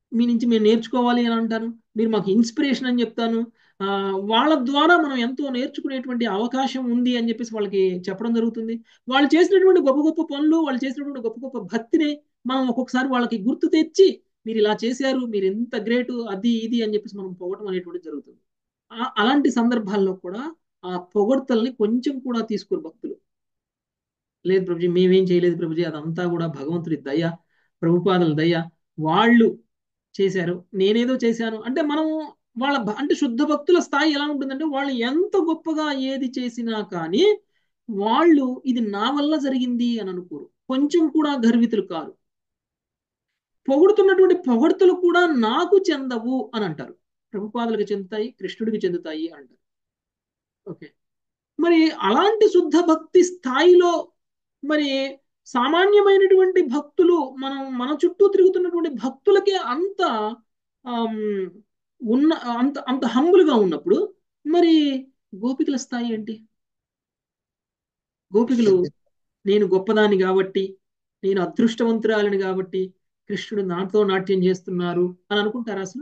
మీ నుంచి మేము నేర్చుకోవాలి అని అంటాను మీరు మాకు ఇన్స్పిరేషన్ అని చెప్తాను ఆ, వాళ్ళ ద్వారా మనం ఎంతో నేర్చుకునేటువంటి అవకాశం ఉంది అని చెప్పేసి వాళ్ళకి చెప్పడం జరుగుతుంది వాళ్ళు చేసినటువంటి గొప్ప గొప్ప పనులు వాళ్ళు చేసినటువంటి గొప్ప గొప్ప భక్తిని మనం ఒక్కొక్కసారి వాళ్ళకి గుర్తు తెచ్చి మీరు ఇలా చేశారు మీరు ఎంత గ్రేట్ అది ఇది అని చెప్పేసి మనం పొగటం అనేటువంటి జరుగుతుంది ఆ- అలాంటి సందర్భాల్లో కూడా ఆ పొగడ్తల్ని కొంచెం కూడా తీసుకోరు భక్తులు లేదు ప్రభుజీ మేమేం చేయలేదు ప్రభుజీ అదంతా కూడా భగవంతుడి దయ ప్రభుపాదల దయ వాళ్ళు చేశారు నేనేదో చేశాను అంటే మనం వాళ్ళ భ- అంటే శుద్ధ భక్తుల స్థాయి ఎలా ఉంటుందంటే వాళ్ళు ఎంత గొప్పగా ఏది చేసినా కానీ వాళ్ళు ఇది నా వల్ల జరిగింది అని అనుకోరు కొంచెం కూడా గర్వితులు కారు పొగుడుతున్నటువంటి పొగడ్తలు కూడా నాకు చెందవు అని అంటారు ప్రభుపాదులకు చెందుతాయి కృష్ణుడికి చెందుతాయి అంటారు ఓకే మరి అలాంటి శుద్ధ భక్తి స్థాయిలో మరి సామాన్యమైనటువంటి భక్తులు మనం మన చుట్టూ తిరుగుతున్నటువంటి భక్తులకే అంత ఆమ్, ఉన్న అంత అంత హంబులుగా ఉన్నప్పుడు మరి గోపికల స్థాయి ఏంటి గోపికలు నేను గొప్పదాన్ని కాబట్టి నేను అదృష్టవంతురాలిని కాబట్టి కృష్ణుడు నాతో నాట్యం చేస్తున్నారు అని అనుకుంటారా అసలు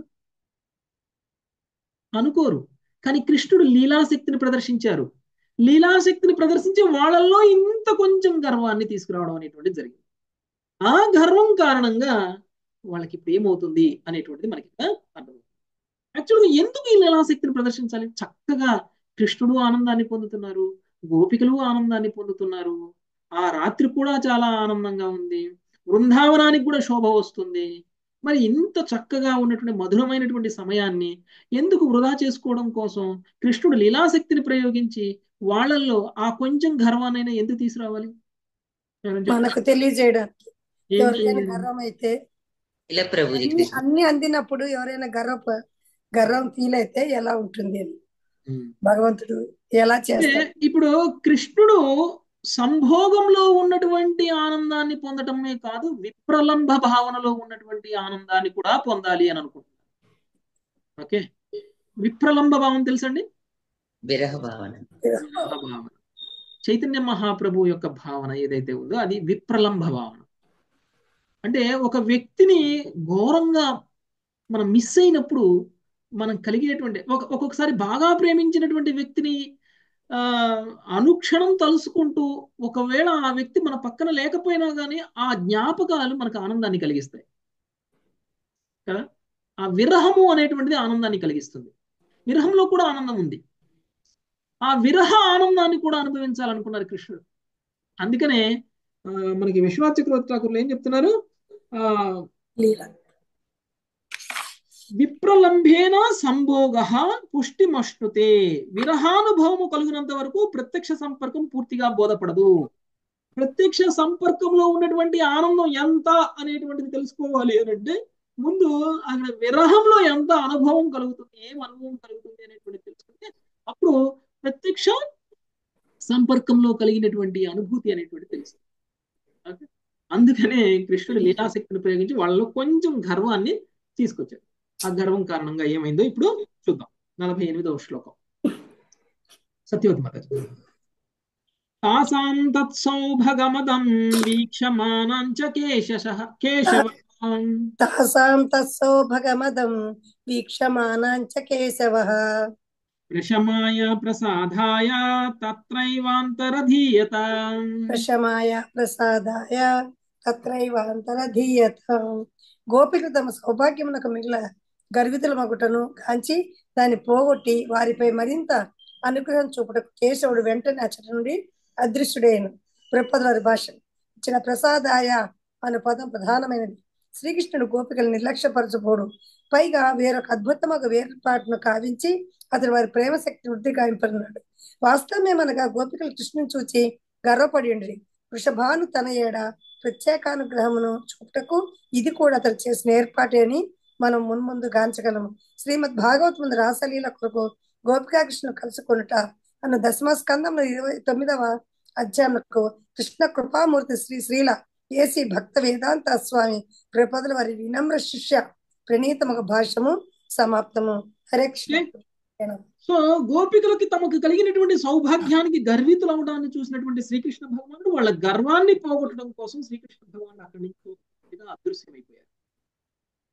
అనుకోరు కానీ కృష్ణుడు లీలాశక్తిని ప్రదర్శించారు లీలాశక్తిని ప్రదర్శించి వాళ్ళల్లో ఇంత కొంచెం గర్వాన్ని తీసుకురావడం అనేటువంటిది జరిగింది ఆ గర్వం కారణంగా వాళ్ళకి ఇప్పుడు ఏమవుతుంది అనేటువంటిది మనకి ఇక్కడ అర్థమవుతుంది యాక్చువల్గా ఎందుకు ఈ లీలాశక్తిని ప్రదర్శించాలి చక్కగా కృష్ణుడు ఆనందాన్ని పొందుతున్నారు గోపికలు ఆనందాన్ని పొందుతున్నారు ఆ రాత్రి కూడా చాలా ఆనందంగా ఉంది బృందావనానికి కూడా శోభ వస్తుంది మరి ఇంత చక్కగా ఉన్నటువంటి మధురమైనటువంటి సమయాన్ని ఎందుకు వృధా చేసుకోవడం కోసం కృష్ణుడు లీలాశక్తిని ప్రయోగించి వాళ్ళల్లో ఆ కొంచెం గర్వానైనా ఎందుకు తీసుకురావాలి ఏమని చెప్తారు? మనకు తెలియజేయడానికి ఏంటి? ఎవరికైనా గర్వం అయితే ఇలా ప్రభుజీ అన్ని అన్ని అందినప్పుడు ఎవరైనా గర్వ గర్వం ఫీల్ అయితే ఎలా ఉంటుంది అని ఉమ్. భగవంతుడు ఎలా అంటే చేస్తాడు ఇప్పుడు కృష్ణుడు సంభోగంలో ఉన్నటువంటి ఆనందాన్ని పొందటమే కాదు విప్రలంభ భావనలో ఉన్నటువంటి ఆనందాన్ని కూడా పొందాలి అని అనుకుంటున్నాను ఓకే విప్రలంభ భావం తెలుసండి విరహ భావన విరహ భావన చైతన్య మహాప్రభు యొక్క భావన ఏదైతే ఉందో అది విప్రలంభ భావన అంటే ఒక వ్యక్తిని ఘోరంగా మనం మిస్ అయినప్పుడు మనం కలిగేటువంటి ఒక ఒక్కొక్కసారి బాగా ప్రేమించినటువంటి వ్యక్తిని ఆ అనుక్షణం తలుసుకుంటూ ఒకవేళ ఆ వ్యక్తి మన పక్కన లేకపోయినా కానీ ఆ జ్ఞాపకాలు మనకు ఆనందాన్ని కలిగిస్తాయి కదా ఆ విరహము అనేటువంటిది ఆనందాన్ని కలిగిస్తుంది విరహంలో కూడా ఆనందం ఉంది ఆ విరహ ఆనందాన్ని కూడా అనుభవించాలనుకున్నారు కృష్ణుడు అందుకనే ఆ, మనకి విశ్వనాథ్ చక్రవర్తి ఠాకూర్లు ఏం చెప్తున్నారు ఆ లీల విప్రలంభేన సంభోగ పుష్టిమష్టుతే విరహానుభవము కలిగినంత వరకు ప్రత్యక్ష సంపర్కం పూర్తిగా బోధపడదు ప్రత్యక్ష సంపర్కంలో ఉన్నటువంటి ఆనందం ఎంత అనేటువంటిది తెలుసుకోవాలి అని అంటే ముందు అక్కడ విరహంలో ఎంత అనుభవం కలుగుతుంది ఏం అనుభవం కలుగుతుంది అనేటువంటిది తెలుసుకుంటే అప్పుడు ప్రత్యక్ష సంపర్కంలో కలిగినటువంటి అనుభూతి అనేటువంటి తెలుస్తుంది ఓకే? అందుకనే కృష్ణుడు లీలాశక్తిని ప్రయోగించి వాళ్ళలో కొంచెం గర్వాన్ని తీసుకొచ్చాడు ఆ గర్వం కారణంగా ఏమైందో ఇప్పుడు చూద్దాం నలభై ఎనిమిదవ శ్లోకం సత్యవతి మాతాజీ తాసాం తత్సౌభగమదం వీక్షమానాంచ కేశశ కేశవ తాసాం తస్సో భగమదం వీక్షమానాంచ కేశవః ప్రశమాయ ప్రసాదాయ తత్రైవాంతరధీయత ప్రశమాయ ప్రసాదాయ తత్రైవాంతరధీయత గోపికలు తమ సౌభాగ్యమునకు మిగిల గర్వితుల మగుటను కాంచి దాన్ని పోగొట్టి వారిపై మరింత అనుగ్రహం చూపుటకు కేశవుడు వెంటనే అచ్చటి నుండి అదృశ్యుడైన ప్రపదల వారి భాష ఇచ్చిన ప్రసాదాయ అను పదం ప్రధానమైనది శ్రీకృష్ణుడు గోపికలు నిర్లక్ష్యపరచబోడు పైగా వేరొక అద్భుతమొక వేరుపాటును కావించి అతడు వారి ప్రేమ శక్తి వృద్ధి గావింపన్నాడు వాస్తవమేమనగా గోపికలు కృష్ణుని చూచి గర్వపడి ఉండి వృషభాను తన ఏడ ప్రత్యేకానుగ్రహమును చూపుటకు ఇది కూడా అతడు చేసిన ఏర్పాటే అని మనం మున్ముందు గాంచగలము శ్రీమద్ భాగవత్ ముందు రాసలీల కొరకు గోపికాకృష్ణ కలుసుకొనుట అన్న దశమ స్కందంలో ఇరవై తొమ్మిదవ అధ్యాయంలో కృష్ణ కృపామూర్తి శ్రీ శ్రీల ఏసి భక్త వేదాంత స్వామి ప్రపదల వారి వినమ్ర శిష్య ప్రణీతమొక భాషము సమాప్తము హరే కృష్ణ సో గోపికలకి తమకు కలిగినటువంటి సౌభాగ్యానికి గర్వితులు అవడాన్ని చూసినటువంటి శ్రీకృష్ణ భగవానుడు వాళ్ళ గర్వాన్ని పోగొట్టడం కోసం శ్రీకృష్ణ భగవానుడు అక్కడి నుంచి పూర్తిగా అదృశ్యమైపోయారు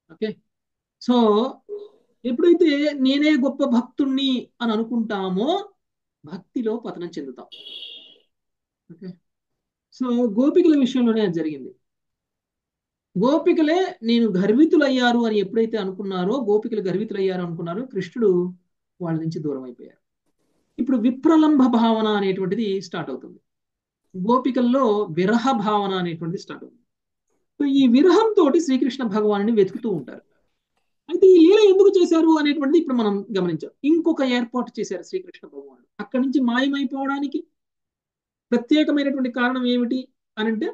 ఓకే సో ఎప్పుడైతే నేనే గొప్ప భక్తుణ్ణి అని అనుకుంటామో భక్తిలో పతనం చెందుతాం ఓకే సో గోపికల విషయంలోనే అది జరిగింది గోపికలే నేను గర్వితులయ్యారు అని ఎప్పుడైతే అనుకున్నారో గోపికలు గర్వితులయ్యారు అనుకున్నారో కృష్ణుడు వాళ్ళ నుంచి దూరం అయిపోయారు ఇప్పుడు విప్రలంభ భావన అనేటువంటిది స్టార్ట్ అవుతుంది గోపికల్లో విరహ భావన అనేటువంటిది స్టార్ట్ అవుతుంది సో ఈ విరహంతో శ్రీకృష్ణ భగవాను వెతుకుతూ ఉంటారు అయితే ఈ లీల ఎందుకు చేశారు అనేటువంటిది ఇప్పుడు మనం గమనించాం ఇంకొక ఏర్పాటు చేశారు శ్రీకృష్ణ భగవానుడు అక్కడి నుంచి మాయమైపోవడానికి ప్రత్యేకమైనటువంటి కారణం ఏమిటి అని అంటే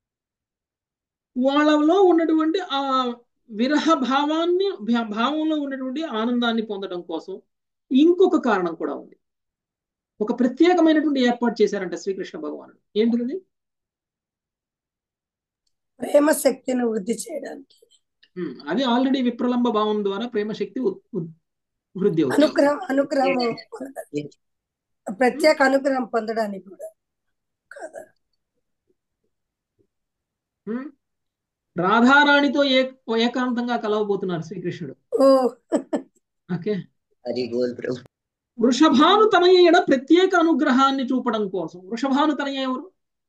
వాళ్ళలో ఉన్నటువంటి ఆ విరహ భావాన్ని భావంలో ఉన్నటువంటి ఆనందాన్ని పొందడం కోసం ఇంకొక కారణం కూడా ఉంది ఒక ప్రత్యేకమైనటువంటి ఏర్పాటు చేశారంట శ్రీకృష్ణ భగవానుడు ఏంటిది ప్రేమ శక్తిని వృద్ధి చేయడానికి అది ఆల్రెడీ విప్రలంబ భావం ద్వారా ప్రేమ శక్తి వృద్ధి అవుతుంది అనుగ్రహం అనుగ్రహం పొందడానికి ప్రత్యేక అనుగ్రహం పొందడానికి కూడా కాదా రాధారాణితో ఏ ఏకాంతంగా కలవబోతున్నారు శ్రీకృష్ణుడు ఓ ఓకే హరి గోల్ ప్రభు వృషభాను తనయ్యడ ప్రత్యేక అనుగ్రహాన్ని చూపడం కోసం వృషభాను తనయ్య ఎవరు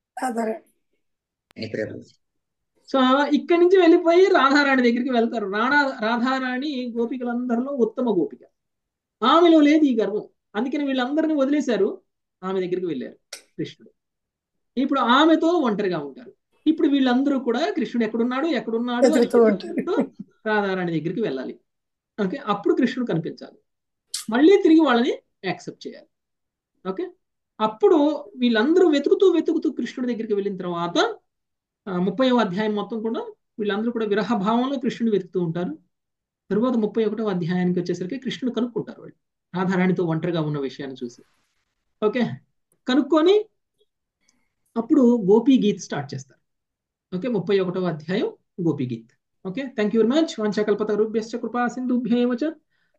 హరి ప్రభు సో ఇక్కడి నుంచి వెళ్ళిపోయి రాధారాణి దగ్గరికి వెళ్తారు రాణా రాధారాణి గోపికలందరిలో ఉత్తమ గోపిక ఆమెలో లేదు ఈ గర్వం అందుకని వీళ్ళందరినీ వదిలేశారు ఆమె దగ్గరికి వెళ్ళారు కృష్ణుడు ఇప్పుడు ఆమెతో ఒంటరిగా ఉంటారు ఇప్పుడు వీళ్ళందరూ కూడా కృష్ణుడు ఎక్కడున్నాడు ఎక్కడున్నాడు రాధారాణి దగ్గరికి వెళ్ళాలి ఓకే అప్పుడు కృష్ణుడు కనిపించాలి మళ్ళీ తిరిగి వాళ్ళని యాక్సెప్ట్ చేయాలి ఓకే అప్పుడు వీళ్ళందరూ వెతుకుతూ వెతుకుతూ కృష్ణుడి దగ్గరికి వెళ్ళిన తర్వాత ముప్పై అధ్యాయం మొత్తం కూడా వీళ్ళందరూ కూడా విరహ భావంలో కృష్ణుని వెతుకుతూ ఉంటారు తరువాత ముప్పై ఒకటో అధ్యాయానికి వచ్చేసరికి కృష్ణుడు కనుక్కుంటారు వాళ్ళు రాధారాణితో ఒంటరిగా ఉన్న విషయాన్ని చూసి ఓకే కనుక్కొని అప్పుడు గోపీ గీత్ స్టార్ట్ చేస్తారు ఓకే ముప్పై ఒకటవ అధ్యాయం Gopi Geet okay thank you very much వంశకల్పత రూభ్యశ్చ కృపా సింధుభ్యేవ చ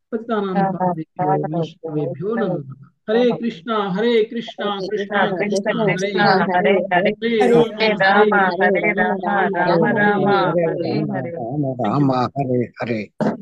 పతితానాభ్యో నమః హరే కృష్ణ హరే కృష్ణ కృష్ణ కృష్ణ హరే హరే హరే రామ హరే హరే